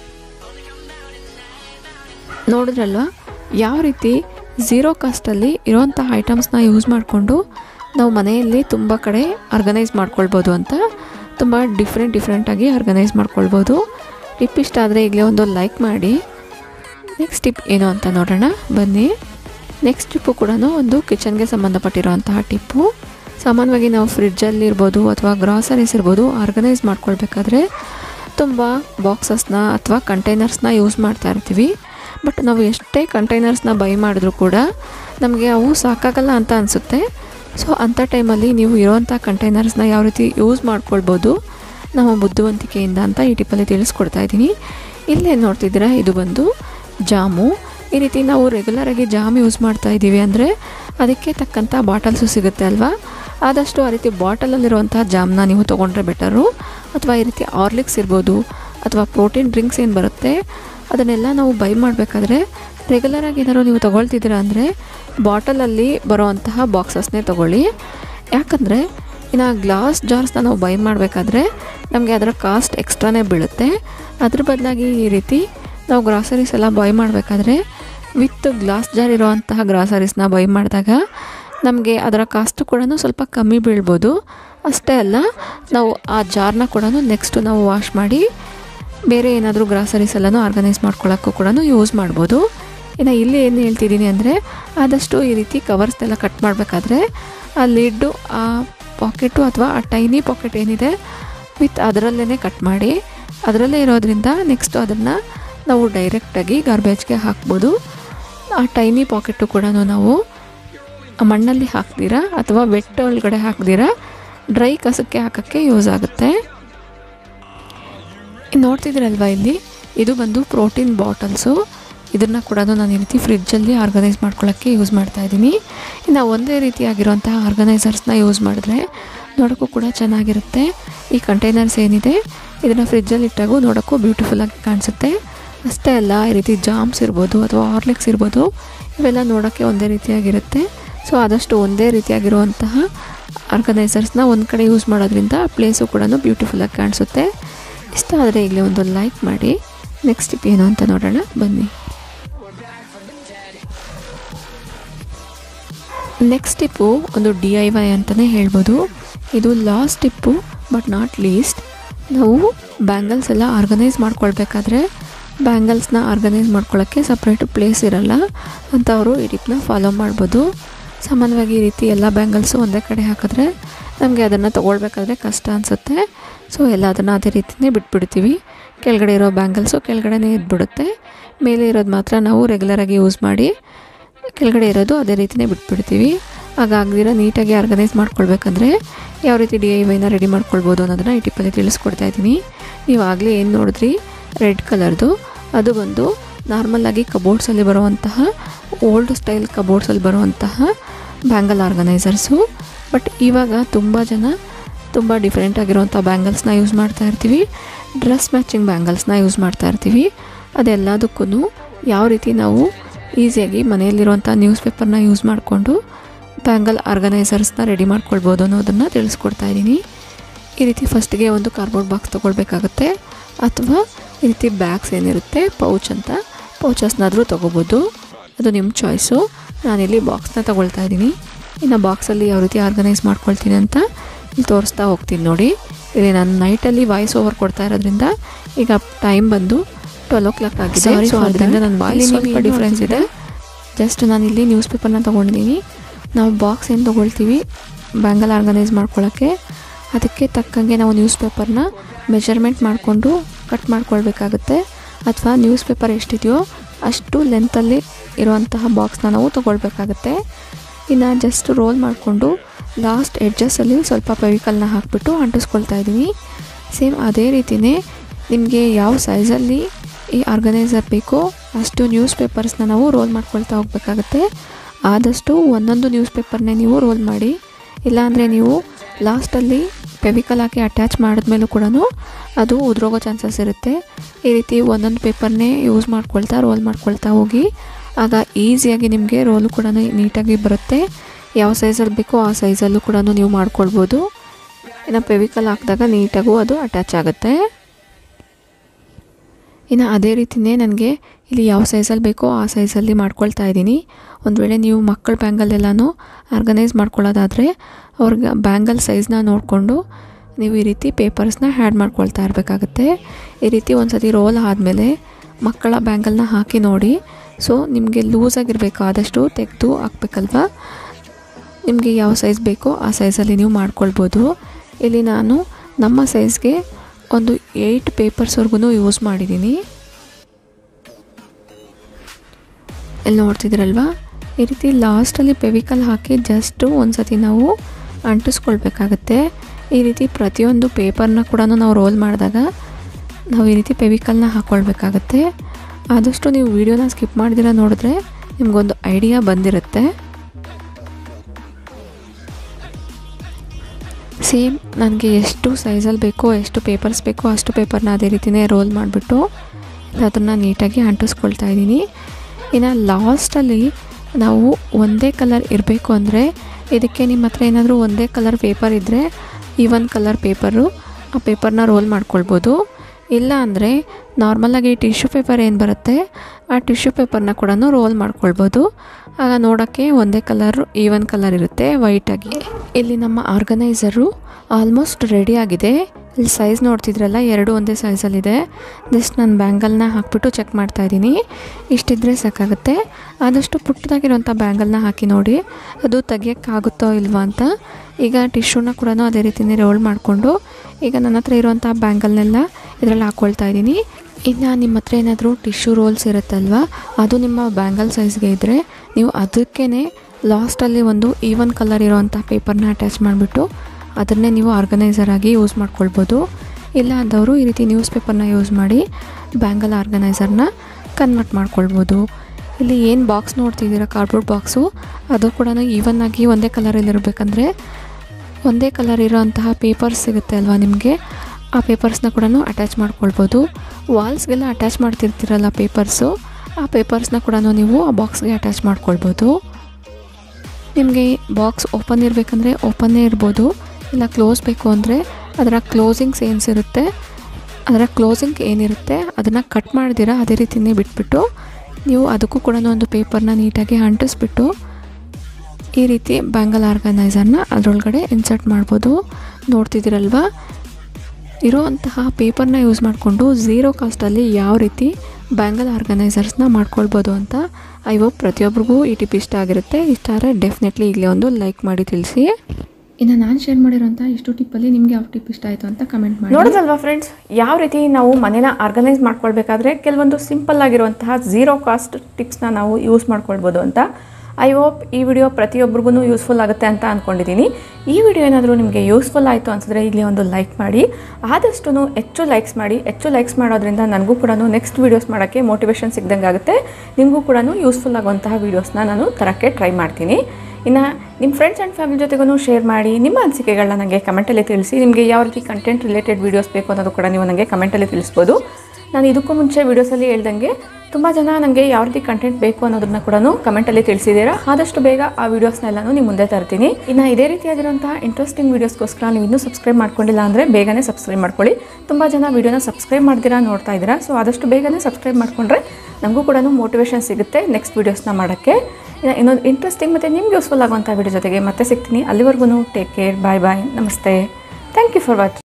ನೋಡಿದ್ರಲ್ವ ಯಾವ ರೀತಿ ಝೀರೋ ಕಾಸ್ಟಲ್ಲಿ ಇರೋವಂಥ ಐಟಮ್ಸ್ನ ಯೂಸ್ ಮಾಡಿಕೊಂಡು ನಾವು ಮನೆಯಲ್ಲಿ ತುಂಬ ಕಡೆ ಆರ್ಗನೈಸ್ ಮಾಡ್ಕೊಳ್ಬೋದು ಅಂತ ತುಂಬ ಡಿಫ್ರೆಂಟ್ ಡಿಫ್ರೆಂಟಾಗಿ ಆರ್ಗನೈಸ್ ಮಾಡ್ಕೊಳ್ಬೋದು ಟಿಪ್ ಇಷ್ಟ ಆದರೆ ಈಗಲೇ ಒಂದು ಲೈಕ್ ಮಾಡಿ ನೆಕ್ಸ್ಟ್ ಟಿಪ್ ಏನು ಅಂತ ನೋಡೋಣ ಬನ್ನಿ ನೆಕ್ಸ್ಟ್ ಟಿಪ್ಪು ಕೂಡ ಒಂದು ಕಿಚನ್ಗೆ ಸಂಬಂಧಪಟ್ಟಿರುವಂತಹ ಟಿಪ್ಪು ಸಾಮಾನ್ಯವಾಗಿ ನಾವು ಫ್ರಿಡ್ಜಲ್ಲಿ ಇರ್ಬೋದು ಅಥವಾ ಗ್ರಾಸರೀಸ್ ಇರ್ಬೋದು ಆರ್ಗನೈಸ್ ಮಾಡ್ಕೊಳ್ಬೇಕಾದ್ರೆ ತುಂಬ ಬಾಕ್ಸಸ್ನ ಅಥವಾ ಕಂಟೈನರ್ಸ್ನ ಯೂಸ್ ಮಾಡ್ತಾ ಇರ್ತೀವಿ ಬಟ್ ನಾವು ಎಷ್ಟೇ ಕಂಟೈನರ್ಸ್ನ ಬೈ ಮಾಡಿದ್ರೂ ಕೂಡ ನಮಗೆ ಅವು ಸಾಕಾಗಲ್ಲ ಅಂತ ಅನಿಸುತ್ತೆ ಸೊ ಅಂಥ ಟೈಮಲ್ಲಿ ನೀವು ಇರೋವಂಥ ಕಂಟೈನರ್ಸ್ನ ಯಾವ ರೀತಿ ಯೂಸ್ ಮಾಡ್ಕೊಳ್ಬೋದು ನಮ್ಮ ಬುದ್ಧಿವಂತಿಕೆಯಿಂದ ಅಂತ ಈ ಟಿಪ್ಪಲ್ಲಿ ತಿಳಿಸ್ಕೊಡ್ತಾ ಇದ್ದೀನಿ ಇಲ್ಲೇ ನೋಡ್ತಿದ್ದೀರಾ ಇದು ಬಂದು ಜಾಮು ಈ ರೀತಿ ನಾವು ರೆಗ್ಯುಲರಾಗಿ ಜಾಮ್ ಯೂಸ್ ಮಾಡ್ತಾ ಇದ್ದೀವಿ ಅಂದರೆ ಅದಕ್ಕೆ ತಕ್ಕಂಥ ಬಾಟಲ್ಸು ಸಿಗುತ್ತೆ ಅಲ್ವಾ ಆದಷ್ಟು ಆ ರೀತಿ ಬಾಟಲಲ್ಲಿರುವಂಥ ಜಾಮ್ನ ನೀವು ತೊಗೊಂಡ್ರೆ ಬೆಟರು ಅಥವಾ ಈ ರೀತಿ ಆರ್ಲಿಕ್ಸ್ ಇರ್ಬೋದು ಅಥವಾ ಪ್ರೋಟೀನ್ ಡ್ರಿಂಕ್ಸ್ ಏನು ಬರುತ್ತೆ ಅದನ್ನೆಲ್ಲ ನಾವು ಬೈ ಮಾಡಬೇಕಾದ್ರೆ ರೆಗ್ಯುಲರಾಗಿ ಏನಾದ್ರು ನೀವು ತೊಗೊಳ್ತಿದ್ದೀರಾ ಅಂದರೆ ಬಾಟಲಲ್ಲಿ ಬರೋವಂತಹ ಬಾಕ್ಸಸ್ನೇ ತೊಗೊಳ್ಳಿ ಯಾಕಂದರೆ ಇನ್ನು ಗ್ಲಾಸ್ ಜಾರ್ಸ್ನ ನಾವು ಬೈ ಮಾಡಬೇಕಾದ್ರೆ ನಮಗೆ ಅದರ ಕಾಸ್ಟ್ ಎಕ್ಸ್ಟ್ರಾನೇ ಬೀಳುತ್ತೆ ಅದ್ರ ಬದಲಾಗಿ ಈ ರೀತಿ ನಾವು ಗ್ರಾಸರೀಸ್ ಎಲ್ಲ ಬೈ ಮಾಡಬೇಕಾದ್ರೆ ವಿತ್ ಗ್ಲಾಸ್ ಜಾರ್ ಇರೋವಂತಹ ಗ್ರಾಸರೀಸ್ನ ಬೈ ಮಾಡಿದಾಗ ನಮಗೆ ಅದರ ಕಾಸ್ಟು ಕೂಡ ಸ್ವಲ್ಪ ಕಮ್ಮಿ ಬೀಳ್ಬೋದು ಅಷ್ಟೇ ಅಲ್ಲ ನಾವು ಆ ಜಾರ್ನ ಕೂಡ ನೆಕ್ಸ್ಟು ನಾವು ವಾಶ್ ಮಾಡಿ ಬೇರೆ ಏನಾದರೂ ಗ್ರಾಸರೀಸ್ ಎಲ್ಲನೂ ಆರ್ಗನೈಸ್ ಮಾಡ್ಕೊಳ್ಳೋಕ್ಕೂ ಕೂಡ ಯೂಸ್ ಮಾಡ್ಬೋದು ಇನ್ನು ಇಲ್ಲಿ ಏನು ಹೇಳ್ತಿದ್ದೀನಿ ಅಂದರೆ ಆದಷ್ಟು ಈ ರೀತಿ ಕವರ್ಸ್ನೆಲ್ಲ ಕಟ್ ಮಾಡಬೇಕಾದ್ರೆ ಆ ಲಿಡ್ಡು ಆ ಪಾಕೆಟು ಅಥವಾ ಆ ಟೈನಿ ಪಾಕೆಟ್ ಏನಿದೆ ವಿತ್ ಅದರಲ್ಲೇ ಕಟ್ ಮಾಡಿ ಅದರಲ್ಲೇ ಇರೋದ್ರಿಂದ ನೆಕ್ಸ್ಟು ಅದನ್ನು ನಾವು ಡೈರೆಕ್ಟಾಗಿ ಗಾರ್ಬೇಜ್ಗೆ ಹಾಕ್ಬೋದು ಆ ಟೈನಿ ಪಾಕೆಟು ಕೂಡ ನಾವು ಮಣ್ಣಲ್ಲಿ ಹಾಕ್ದಿರಾ ಅಥವಾ ವೆಟ್ ಒಳಗಡೆ ಹಾಕ್ದಿರಾ ಡ್ರೈ ಕಸಕ್ಕೆ ಹಾಕೋಕ್ಕೆ ಯೂಸ್ ಆಗುತ್ತೆ ನೋಡ್ತಿದ್ದೀರಲ್ವ ಇಲ್ಲಿ ಇದು ಬಂದು ಪ್ರೋಟೀನ್ ಬಾಟಲ್ಸು ಇದನ್ನು ಕೂಡ ನಾನು ಈ ರೀತಿ ಫ್ರಿಡ್ಜಲ್ಲಿ ಆರ್ಗನೈಸ್ ಮಾಡ್ಕೊಳ್ಳೋಕ್ಕೆ ಯೂಸ್ ಮಾಡ್ತಾ ಇದ್ದೀನಿ ಇನ್ನು ಒಂದೇ ರೀತಿಯಾಗಿರುವಂತಹ ಆರ್ಗನೈಸರ್ಸ್ನ ಯೂಸ್ ಮಾಡಿದ್ರೆ ನೋಡೋಕ್ಕೂ ಕೂಡ ಚೆನ್ನಾಗಿರುತ್ತೆ ಈ ಕಂಟೈನರ್ಸ್ ಏನಿದೆ ಇದನ್ನು ಫ್ರಿಡ್ಜಲ್ಲಿ ಇಟ್ಟಾಗೂ ನೋಡೋಕ್ಕೂ ಬ್ಯೂಟಿಫುಲ್ಲಾಗಿ ಕಾಣಿಸುತ್ತೆ ಅಷ್ಟೇ ಅಲ್ಲ ಈ ರೀತಿ ಜಾಮ್ಸ್ ಇರ್ಬೋದು ಅಥವಾ ಹಾರ್ಲಿಕ್ಸ್ ಇರ್ಬೋದು ಇವೆಲ್ಲ ನೋಡೋಕ್ಕೆ ಒಂದೇ ರೀತಿಯಾಗಿರುತ್ತೆ ಸೊ ಆದಷ್ಟು ಒಂದೇ ರೀತಿಯಾಗಿರುವಂತಹ ಆರ್ಗನೈಸರ್ಸ್ನ ಒಂದು ಕಡೆ ಯೂಸ್ ಮಾಡೋದ್ರಿಂದ ಪ್ಲೇಸು ಕೂಡ ಬ್ಯೂಟಿಫುಲ್ಲಾಗಿ ಕಾಣಿಸುತ್ತೆ ಇಷ್ಟ ಆದರೆ ಈಗಲೇ ಒಂದು ಲೈಕ್ ಮಾಡಿ ನೆಕ್ಸ್ಟ್ ಟಿಪ್ ಏನು ಅಂತ ನೋಡೋಣ ಬನ್ನಿ ನೆಕ್ಸ್ಟ್ ಟಿಪ್ಪು ಒಂದು ಡಿ ಐ ವೈ ಅಂತಲೇ ಹೇಳ್ಬೋದು ಇದು last tip but not least ನಾವು ಬ್ಯಾಂಗಲ್ಸ್ ಎಲ್ಲ ಆರ್ಗನೈಸ್ ಮಾಡ್ಕೊಳ್ಬೇಕಾದ್ರೆ ಬ್ಯಾಂಗಲ್ಸ್ನ ಆರ್ಗನೈಸ್ ಮಾಡ್ಕೊಳ್ಳೋಕ್ಕೆ ಸಪ್ರೇಟ್ ಪ್ಲೇಸ್ ಇರಲ್ಲ ಅಂಥವರು ಈ ಟಿಪ್ನ ಫಾಲೋ ಮಾಡ್ಬೋದು ಸಾಮಾನ್ಯವಾಗಿ ಈ ರೀತಿ ಎಲ್ಲ ಬ್ಯಾಂಗಲ್ಸು ಒಂದೇ ಕಡೆ ಹಾಕಿದ್ರೆ ನಮಗೆ ಅದನ್ನು ತೊಗೊಳ್ಬೇಕಾದ್ರೆ ಕಷ್ಟ ಅನಿಸುತ್ತೆ ಸೊ ಎಲ್ಲ ಅದನ್ನು ಅದೇ ರೀತಿಯೇ ಬಿಟ್ಬಿಡ್ತೀವಿ ಕೆಳಗಡೆ ಇರೋ ಬ್ಯಾಂಗಲ್ಸು ಕೆಳಗಡೆನೇ ಇದ್ಬಿಡುತ್ತೆ ಮೇಲೆ ಇರೋದು ಮಾತ್ರ ನಾವು ರೆಗ್ಯುಲರಾಗಿ ಯೂಸ್ ಮಾಡಿ ಕೆಳಗಡೆ ಇರೋದು ಅದೇ ರೀತಿಯೇ ಬಿಟ್ಬಿಡ್ತೀವಿ ಹಾಗಾಗ್ದಿರ ನೀಟಾಗಿ ಆರ್ಗನೈಸ್ ಮಾಡ್ಕೊಳ್ಬೇಕಂದ್ರೆ ಯಾವ ರೀತಿ ಡಿ ಐ ವೈನ ರೆಡಿ ಮಾಡ್ಕೊಳ್ಬೋದು ಅನ್ನೋದನ್ನು ಈ ಟಿಪ್ಪಲ್ಲಿ ತಿಳಿಸ್ಕೊಡ್ತಾ ಇದ್ದೀನಿ ನೀವು ಆಗಲೇ ಏನು ನೋಡಿದ್ರಿ ರೆಡ್ ಕಲರ್ದು ಅದು ಬಂದು ನಾರ್ಮಲಾಗಿ ಕಬೋರ್ಡ್ಸಲ್ಲಿ ಬರುವಂತಹ ಓಲ್ಡ್ ಸ್ಟೈಲ್ ಕಬೋರ್ಡ್ಸಲ್ಲಿ ಬರುವಂತಹ ಬ್ಯಾಂಗಲ್ ಆರ್ಗನೈಸರ್ಸು ಬಟ್ ಇವಾಗ ತುಂಬ ಜನ ತುಂಬ ಡಿಫ್ರೆಂಟ್ ಆಗಿರುವಂಥ ಬ್ಯಾಂಗಲ್ಸ್ನ ಯೂಸ್ ಮಾಡ್ತಾ ಇರ್ತೀವಿ ಡ್ರೆಸ್ ಮ್ಯಾಚಿಂಗ್ ಬ್ಯಾಂಗಲ್ಸ್ನ ಯೂಸ್ ಮಾಡ್ತಾ ಇರ್ತೀವಿ ಅದೆಲ್ಲದಕ್ಕೂ ಯಾವ ರೀತಿ ನಾವು ಈಸಿಯಾಗಿ ಮನೆಯಲ್ಲಿರುವಂಥ ನ್ಯೂಸ್ ಪೇಪರ್ನ ಯೂಸ್ ಮಾಡಿಕೊಂಡು ಬ್ಯಾಂಗಲ್ ಆರ್ಗನೈಸರ್ಸ್ನ ರೆಡಿ ಮಾಡ್ಕೊಳ್ಬೋದು ಅನ್ನೋದನ್ನು ತಿಳಿಸ್ಕೊಡ್ತಾ ಇದ್ದೀನಿ ಈ ರೀತಿ ಫಸ್ಟಿಗೆ ಒಂದು ಕಾರ್ಬೋರ್ಡ್ ಬಾಕ್ಸ್ ತೊಗೊಳ್ಬೇಕಾಗತ್ತೆ ಅಥವಾ ಈ ರೀತಿ ಬ್ಯಾಗ್ಸ್ ಏನಿರುತ್ತೆ ಪೌಚ್ ಅಂತ ಪೌಚಸ್ನಾದರೂ ತೊಗೋಬೋದು ಅದು ನಿಮ್ಮ ಚಾಯ್ಸು ನಾನಿಲ್ಲಿ ಬಾಕ್ಸ್ನ ತೊಗೊಳ್ತಾ ಇದ್ದೀನಿ ಇನ್ನು ಬಾಕ್ಸಲ್ಲಿ ಯಾವ ರೀತಿ ಆರ್ಗನೈಸ್ ಮಾಡ್ಕೊಳ್ತೀನಿ ಅಂತ ಇಲ್ಲಿ ತೋರಿಸ್ತಾ ಹೋಗ್ತೀನಿ ನೋಡಿ ಇಲ್ಲಿ ನಾನು ನೈಟಲ್ಲಿ ವಾಯ್ಸ್ ಓವರ್ ಕೊಡ್ತಾ ಇರೋದ್ರಿಂದ ಈಗ ಟೈಮ್ ಬಂದು ಟ್ವೆಲ್ ಓ ಕ್ಲಾಕ್ ಆಗಿದೆ Sorry ಸೊ for ಅದರಿಂದ that. ನನ್ನ ವಾಯ್ಸ್ ಇಲ್ಲಿ ಸ್ವಲ್ಪ ನೀವು ಏನು ಡಿಫ್ರೆನ್ಸ್ ಇದೆ ಜಸ್ಟ್ ನಾನಿಲ್ಲಿ ನ್ಯೂಸ್ ಪೇಪರ್ನ ತೊಗೊಂಡಿದ್ದೀನಿ ನಾವು ಬಾಕ್ಸ್ ಏನು ತೊಗೊಳ್ತೀವಿ ಬ್ಯಾಂಗಲ್ ಆರ್ಗನೈಸ್ ಮಾಡ್ಕೊಳ್ಳೋಕ್ಕೆ ಅದಕ್ಕೆ ತಕ್ಕಂಗೆ ನಾವು ನ್ಯೂಸ್ ಪೇಪರ್ನ ಮೆಜರ್ಮೆಂಟ್ ಮಾಡಿಕೊಂಡು ಕಟ್ ಮಾಡ್ಕೊಳ್ಬೇಕಾಗುತ್ತೆ ಅಥವಾ ನ್ಯೂಸ್ ಪೇಪರ್ ಎಷ್ಟಿದೆಯೋ ಅಷ್ಟು ಲೆಂತಲ್ಲಿ ಇರುವಂತಹ ಬಾಕ್ಸ್ನ ನಾವು ತೊಗೊಳ್ಬೇಕಾಗತ್ತೆ ಇನ್ನು ಜಸ್ಟ್ ರೋಲ್ ಮಾಡಿಕೊಂಡು ಲಾಸ್ಟ್ ಎಡ್ಜಸ್ಸಲ್ಲಿ ಸ್ವಲ್ಪ ಫೆವಿಕಲ್ನ ಹಾಕಿಬಿಟ್ಟು ಅಂಟಿಸ್ಕೊಳ್ತಾ ಇದ್ದೀನಿ ಸೇಮ್ ಅದೇ ರೀತಿಯೇ ನಿಮಗೆ ಯಾವ ಸೈಜಲ್ಲಿ ಈ ಆರ್ಗನೈಸರ್ ಬೇಕೋ ಅಷ್ಟು ನ್ಯೂಸ್ ಪೇಪರ್ಸ್ನ ನಾವು ರೋಲ್ ಮಾಡ್ಕೊಳ್ತಾ ಹೋಗಬೇಕಾಗತ್ತೆ ಆದಷ್ಟು ಒಂದೊಂದು ನ್ಯೂಸ್ ಪೇಪರ್ನೇ ನೀವು ರೋಲ್ ಮಾಡಿ ಇಲ್ಲಾಂದರೆ ನೀವು ಲಾಸ್ಟಲ್ಲಿ ಫೆವಿಕಲ್ ಹಾಕಿ ಅಟ್ಯಾಚ್ ಮಾಡಿದ್ಮೇಲೂ ಕೂಡ ಅದು ಉದುರೋಗೋ ಚಾನ್ಸಸ್ ಇರುತ್ತೆ ಈ ರೀತಿ ಒಂದೊಂದು ಪೇಪರ್ನೇ ಯೂಸ್ ಮಾಡ್ಕೊಳ್ತಾ ರೋಲ್ ಮಾಡ್ಕೊಳ್ತಾ ಹೋಗಿ ಆಗ ಈಸಿಯಾಗಿ ನಿಮಗೆ ರೋಲು ಕೂಡ ನೀಟಾಗಿ ಬರುತ್ತೆ ಯಾವ ಸೈಜಲ್ಲಿ ಬೇಕೋ ಆ ಸೈಜಲ್ಲೂ ಕೂಡ ನೀವು ಮಾಡ್ಕೊಳ್ಬೋದು ಇನ್ನು ಫೆವಿಕಲ್ ಹಾಕಿದಾಗ ನೀಟಾಗೂ ಅದು ಅಟ್ಯಾಚ್ ಆಗುತ್ತೆ ಇನ್ನು ಅದೇ ರೀತಿಯೇ ನನಗೆ ಇಲ್ಲಿ ಯಾವ ಸೈಜಲ್ಲಿ ಬೇಕೋ ಆ ಸೈಜಲ್ಲಿ ಮಾಡ್ಕೊಳ್ತಾ ಇದ್ದೀನಿ ಒಂದು ವೇಳೆ ನೀವು ಮಕ್ಕಳ ಬ್ಯಾಂಗಲ್ಲೆಲ್ಲನೂ ಆರ್ಗನೈಸ್ ಮಾಡ್ಕೊಳ್ಳೋದಾದರೆ ಅವ್ರಿಗೆ ಬ್ಯಾಂಗಲ್ ಸೈಜ್ನ ನೋಡಿಕೊಂಡು ನೀವು ಈ ರೀತಿ ಪೇಪರ್ಸ್ನ ಹ್ಯಾಡ್ ಮಾಡ್ಕೊಳ್ತಾ ಇರಬೇಕಾಗತ್ತೆ ಈ ರೀತಿ ಒಂದು ಸತಿ ರೋಲ್ ಆದಮೇಲೆ ಮಕ್ಕಳ ಬ್ಯಾಂಗಲ್ನ ಹಾಕಿ ನೋಡಿ ಸೊ ನಿಮಗೆ ಲೂಸಾಗಿರಬೇಕು ಆದಷ್ಟು ತೆಗೆದು ಹಾಕ್ಬೇಕಲ್ವ ನಿಮಗೆ ಯಾವ ಸೈಜ್ ಬೇಕೋ ಆ ಸೈಜಲ್ಲಿ ನೀವು ಮಾಡ್ಕೊಳ್ಬೋದು ಇಲ್ಲಿ ನಾನು ನಮ್ಮ ಸೈಜ್ಗೆ ಒಂದು ಏಯ್ಟ್ ಪೇಪರ್ಸ್ವರೆಗೂ ಯೂಸ್ ಮಾಡಿದ್ದೀನಿ ಇಲ್ಲಿ ನೋಡ್ತಿದ್ದೀರಲ್ವಾ ಈ ರೀತಿ ಲಾಸ್ಟಲ್ಲಿ ಫೆವಿಕಲ್ ಹಾಕಿ ಜಸ್ಟು ಒಂದು ಸತಿ ನಾವು ಅಂಟಿಸ್ಕೊಳ್ಬೇಕಾಗತ್ತೆ ಈ ರೀತಿ ಪ್ರತಿಯೊಂದು ಪೇಪರ್ನ ಕೂಡ ನಾವು ರೋಲ್ ಮಾಡಿದಾಗ ನಾವು ಈ ರೀತಿ ಫೆವಿಕಲ್ನ ಹಾಕ್ಕೊಳ್ಬೇಕಾಗತ್ತೆ ಆದಷ್ಟು ನೀವು ವೀಡಿಯೋನ ಸ್ಕಿಪ್ ಮಾಡಿದಿರ ನೋಡಿದ್ರೆ ನಿಮಗೊಂದು ಐಡಿಯಾ ಬಂದಿರುತ್ತೆ ಸೇಮ್ ನನಗೆ ಎಷ್ಟು ಸೈಜಲ್ಲಿ ಬೇಕೋ ಎಷ್ಟು ಪೇಪರ್ಸ್ ಬೇಕೋ ಅಷ್ಟು ಪೇಪರ್ನ ಅದೇ ರೀತಿಯೇ ರೋಲ್ ಮಾಡಿಬಿಟ್ಟು ಅದನ್ನು ನೀಟಾಗಿ ಅಂಟಿಸ್ಕೊಳ್ತಾ ಇದ್ದೀನಿ ಇನ್ನು ಲಾಸ್ಟಲ್ಲಿ ನಾವು ಒಂದೇ ಕಲರ್ ಇರಬೇಕು ಅಂದರೆ ಇದಕ್ಕೆ ನಿಮ್ಮ ಹತ್ರ ಏನಾದರೂ ಒಂದೇ ಕಲರ್ ಪೇಪರ್ ಇದ್ದರೆ ಈ ಒಂದು ಕಲರ್ ಪೇಪರು ಆ ಪೇಪರ್ನ ರೋಲ್ ಮಾಡ್ಕೊಳ್ಬೋದು ಇಲ್ಲ ಅಂದರೆ ನಾರ್ಮಲಾಗಿ ಟಿಶ್ಯೂ ಪೇಪರ್ ಏನು ಬರುತ್ತೆ ಆ ಟಿಶ್ಯೂ ಪೇಪರ್ನ ಕೂಡ ರೋಲ್ ಮಾಡ್ಕೊಳ್ಬೋದು ಆಗ ನೋಡೋಕ್ಕೆ ಒಂದೇ ಕಲರ್ ಈವನ್ ಕಲರ್ ಇರುತ್ತೆ ವೈಟಾಗಿ ಇಲ್ಲಿ ನಮ್ಮ ಆರ್ಗನೈಸರು ಆಲ್ಮೋಸ್ಟ್ ರೆಡಿ ಆಗಿದೆ ಇಲ್ಲಿ ಸೈಜ್ ನೋಡ್ತಿದ್ರಲ್ಲ ಎರಡು ಒಂದೇ ಸೈಜಲ್ಲಿದೆ ಜಸ್ಟ್ ನಾನು ಬ್ಯಾಂಗಲ್ನ ಹಾಕ್ಬಿಟ್ಟು ಚೆಕ್ ಮಾಡ್ತಾ ಇದ್ದೀನಿ ಇಷ್ಟಿದ್ರೆ ಸಾಕಾಗುತ್ತೆ ಆದಷ್ಟು ಪುಟ್ಟದಾಗಿರೋಂಥ ಬ್ಯಾಂಗಲ್ನ ಹಾಕಿ ನೋಡಿ ಅದು ತೆಗಿಯೋಕ್ಕಾಗುತ್ತೋ ಇಲ್ವಾ ಅಂತ ಈಗ ಟಿಶ್ಯೂನ ಕೂಡ ಅದೇ ರೀತಿಯೇ ರೋಲ್ ಮಾಡಿಕೊಂಡು ಈಗ ನನ್ನ ಹತ್ರ ಇರುವಂಥ ಬ್ಯಾಂಗಲ್ನೆಲ್ಲ ಇದರಲ್ಲಿ ಹಾಕ್ಕೊಳ್ತಾ ಇದ್ದೀನಿ ಇನ್ನು ನಿಮ್ಮ ಹತ್ರ ಏನಾದರೂ ಟಿಶ್ಯೂ ರೋಲ್ಸ್ ಇರುತ್ತಲ್ವ ಅದು ನಿಮ್ಮ ಬ್ಯಾಂಗಲ್ ಸೈಜ್ಗೆ ಇದ್ದರೆ ನೀವು ಅದಕ್ಕೇ ಲಾಸ್ಟಲ್ಲಿ ಒಂದು ಈವನ್ ಕಲರ್ ಇರೋವಂಥ ಪೇಪರ್ನ ಅಟ್ಯಾಚ್ ಮಾಡಿಬಿಟ್ಟು ಅದನ್ನೇ ನೀವು ಆರ್ಗನೈಸರ್ ಆಗಿ ಯೂಸ್ ಮಾಡ್ಕೊಳ್ಬೋದು ಇಲ್ಲ ಅಂದವರು ಈ ರೀತಿ ನ್ಯೂಸ್ ಪೇಪರ್ನ ಯೂಸ್ ಮಾಡಿ ಬ್ಯಾಂಗಲ್ ಆರ್ಗನೈಸರ್ನ ಕನ್ವರ್ಟ್ ಮಾಡ್ಕೊಳ್ಬೋದು ಇಲ್ಲಿ ಏನು ಬಾಕ್ಸ್ ನೋಡ್ತಿದ್ದೀರಾ ಕಾರ್ಡ್ಬೋರ್ಡ್ ಬಾಕ್ಸು ಅದು ಕೂಡ ಈವನ್ ಆಗಿ ಒಂದೇ ಕಲರಲ್ಲಿರಬೇಕಂದ್ರೆ ಒಂದೇ ಕಲರ್ ಇರೋಂತಹ ಪೇಪರ್ಸ್ ಸಿಗುತ್ತೆ ಅಲ್ವಾ ನಿಮಗೆ ಆ ಪೇಪರ್ಸ್ನ ಕೂಡ ಅಟ್ಯಾಚ್ ಮಾಡ್ಕೊಳ್ಬೋದು ವಾಲ್ಸ್ಗೆಲ್ಲ ಅಟ್ಯಾಚ್ ಮಾಡ್ತಿರ್ತೀರಲ್ಲ ಪೇಪರ್ಸು ಆ ಪೇಪರ್ಸ್ನ ಕೂಡ ನೀವು ಆ ಬಾಕ್ಸ್ಗೆ ಅಟ್ಯಾಚ್ ಮಾಡ್ಕೊಳ್ಬೋದು ನಿಮಗೆ ಬಾಕ್ಸ್ ಓಪನ್ ಇರಬೇಕಂದ್ರೆ ಓಪನ್ನೇ ಇರ್ಬೋದು ಇಲ್ಲ ಕ್ಲೋಸ್ ಬೇಕು ಅಂದರೆ ಅದರ ಕ್ಲೋಸಿಂಗ್ಸ್ ಏನ್ಸಿರುತ್ತೆ ಅದರ ಕ್ಲೋಸಿಂಗ್ ಏನಿರುತ್ತೆ ಅದನ್ನು ಕಟ್ ಮಾಡ್ದಿರ ಅದೇ ರೀತಿಯೇ ಬಿಟ್ಬಿಟ್ಟು ನೀವು ಅದಕ್ಕೂ ಕೂಡ ಒಂದು ಪೇಪರ್ನ ನೀಟಾಗಿ ಅಂಟಿಸ್ಬಿಟ್ಟು ಈ ರೀತಿ ಬ್ಯಾಂಗಲ್ ಆರ್ಗನೈಸರ್ನ ಅದರೊಳಗಡೆ ಇನ್ಸರ್ಟ್ ಮಾಡ್ಬೋದು ನೋಡ್ತಿದ್ದೀರಲ್ವಾ ಇರೋವಂತಹ ಪೇಪರ್ನ ಯೂಸ್ ಮಾಡಿಕೊಂಡು ಝೀರೋ ಕಾಸ್ಟಲ್ಲಿ ಯಾವ ರೀತಿ ಬ್ಯಾಂಗಲ್ ಆರ್ಗನೈಸರ್ಸ್ನ ಮಾಡ್ಕೊಳ್ಬೋದು ಅಂತ ಐ ಹೋಪ್ ಪ್ರತಿಯೊಬ್ಬರಿಗೂ ಈ ಟಿಪ್ ಇಷ್ಟ ಆಗಿರುತ್ತೆ ಇಷ್ಟ ಆದರೆ ಡೆಫಿನೆಟ್ಲಿ ಈಗಲೇ ಒಂದು ಲೈಕ್ ಮಾಡಿ ತಿಳಿಸಿ ಇನ್ನು ನಾನು ಶೇರ್ ಮಾಡಿರೋಂಥ ಇಷ್ಟು ಟಿಪ್ಪಲ್ಲಿ ನಿಮಗೆ ಯಾವ ಟಿಪ್ ಇಷ್ಟ ಆಯಿತು ಅಂತ ಕಮೆಂಟ್ ಮಾಡಿ ನೋಡೋದಲ್ವಾ ಫ್ರೆಂಡ್ಸ್ ಯಾವ ರೀತಿ ನಾವು ಮನೇನ ಆರ್ಗನೈಸ್ ಮಾಡ್ಕೊಳ್ಬೇಕಾದ್ರೆ ಕೆಲವೊಂದು ಸಿಂಪಲ್ ಆಗಿರುವಂತಹ ಝೀರೋ ಕಾಸ್ಟ್ ಟಿಪ್ಸ್ನ ನಾವು ಯೂಸ್ ಮಾಡ್ಕೊಳ್ಬೋದು ಅಂತ ಐ ಹೋಪ್ ಈ ವಿಡಿಯೋ ಪ್ರತಿಯೊಬ್ಬರಿಗೂ ಯೂಸ್ಫುಲ್ ಆಗುತ್ತೆ ಅಂತ ಅಂದ್ಕೊಂಡಿದ್ದೀನಿ ಈ ವಿಡಿಯೋ ಏನಾದರೂ ನಿಮಗೆ ಯೂಸ್ಫುಲ್ ಆಯಿತು ಅನ್ಸಿದ್ರೆ ಇಲ್ಲಿ ಒಂದು ಲೈಕ್ ಮಾಡಿ ಆದಷ್ಟು ಹೆಚ್ಚು ಲೈಕ್ಸ್ ಮಾಡಿ ಹೆಚ್ಚು ಲೈಕ್ಸ್ ಮಾಡೋದ್ರಿಂದ ನನಗೂ ಕೂಡ ನೆಕ್ಸ್ಟ್ ವೀಡಿಯೋಸ್ ಮಾಡೋಕ್ಕೆ ಮೋಟಿವೇಶನ್ ಸಿಗ್ದಂಗೆ ಆಗುತ್ತೆ ನಿಮಗೂ ಕೂಡ ಯೂಸ್ಫುಲ್ ಆಗುವಂತಹ ವೀಡಿಯೋಸ್ನ ನಾನು ತರೋಕ್ಕೆ ಟ್ರೈ ಮಾಡ್ತೀನಿ ಇನ್ನು ನಿಮ್ಮ ಫ್ರೆಂಡ್ಸ್ ಆ್ಯಂಡ್ ಫ್ಯಾಮಿಲಿ ಜೊತೆಗೂ ಶೇರ್ ಮಾಡಿ ನಿಮ್ಮ ಅನಿಸಿಕೆಗಳನ್ನ ನನಗೆ ಕಮೆಂಟಲ್ಲಿ ತಿಳಿಸಿ ನಿಮಗೆ ಯಾವ ರೀತಿ ಕಂಟೆಂಟ್ ರಿಲೇಟೆಡ್ ವೀಡಿಯೋಸ್ ಬೇಕು ಅನ್ನೋದು ಕೂಡ ನೀವು ನನಗೆ ಕಮೆಂಟಲ್ಲಿ ತಿಳಿಸ್ಬೋದು ನಾನು ಇದಕ್ಕೂ ಮುಂಚೆ ವೀಡಿಯೋಸಲ್ಲಿ ಹೇಳ್ದಂಗೆ ತುಂಬ ಜನ ನನಗೆ ಯಾವ ರೀತಿ ಕಂಟೆಂಟ್ ಬೇಕು ಅನ್ನೋದನ್ನ ಕೂಡ ಕಮೆಂಟಲ್ಲಿ ತಿಳಿಸಿದ್ದೀರಾ ಆದಷ್ಟು ಬೇಗ ಆ ವೀಡಿಯೋಸ್ನೆಲ್ಲನೂ ನಿಮ್ಮ ಮುಂದೆ ತರ್ತೀನಿ ಇನ್ನು ಇದೇ ರೀತಿಯಾಗಿರುವಂತಹ ಇಂಟ್ರೆಸ್ಟಿಂಗ್ ವೀಡಿಯೋಸ್ಗೋಸ್ಕರ ನೀವು ಇನ್ನೂ ಸಬ್ಸ್ಕ್ರೈಬ್ ಮಾಡ್ಕೊಂಡಿಲ್ಲ ಅಂದರೆ ಬೇಗನೆ ಸಬ್ಸ್ಕ್ರೈಬ್ ಮಾಡ್ಕೊಳ್ಳಿ ತುಂಬ ಜನ ವೀಡಿಯೋನ ಸಬ್ಸ್ಕ್ರೈಬ್ ಮಾಡ್ತೀರಾ ನೋಡ್ತಾ ಇದ್ದೀರಾ ಸೊ ಆದಷ್ಟು ಬೇಗನೆ ಸಬ್ಸ್ಕ್ರೈಬ್ ಮಾಡಿಕೊಂಡ್ರೆ ನಮಗೂ ಕೂಡ ಮೋಟಿವೇಶನ್ ಸಿಗುತ್ತೆ ನೆಕ್ಸ್ಟ್ ವೀಡಿಯೋಸ್ನ ಮಾಡೋಕ್ಕೆ ಇನ್ನು ಇನ್ನೊಂದು ಇಂಟ್ರೆಸ್ಟಿಂಗ್ ಮತ್ತು ನಿಮ್ಗೆ ಯೂಸ್ಫುಲ್ ಆಗುವಂಥ ವೀಡಿಯೋ ಜೊತೆಗೆ ಮತ್ತೆ ಸಿಗ್ತೀನಿ ಅಲ್ಲಿವರೆಗೂ ಟೇಕ್ ಕೇರ್ ಬಾಯ್ ಬಾಯ್ ನಮಸ್ತೆ ಥ್ಯಾಂಕ್ ಯು ಫಾರ್ ವಾಚಿಂಗ್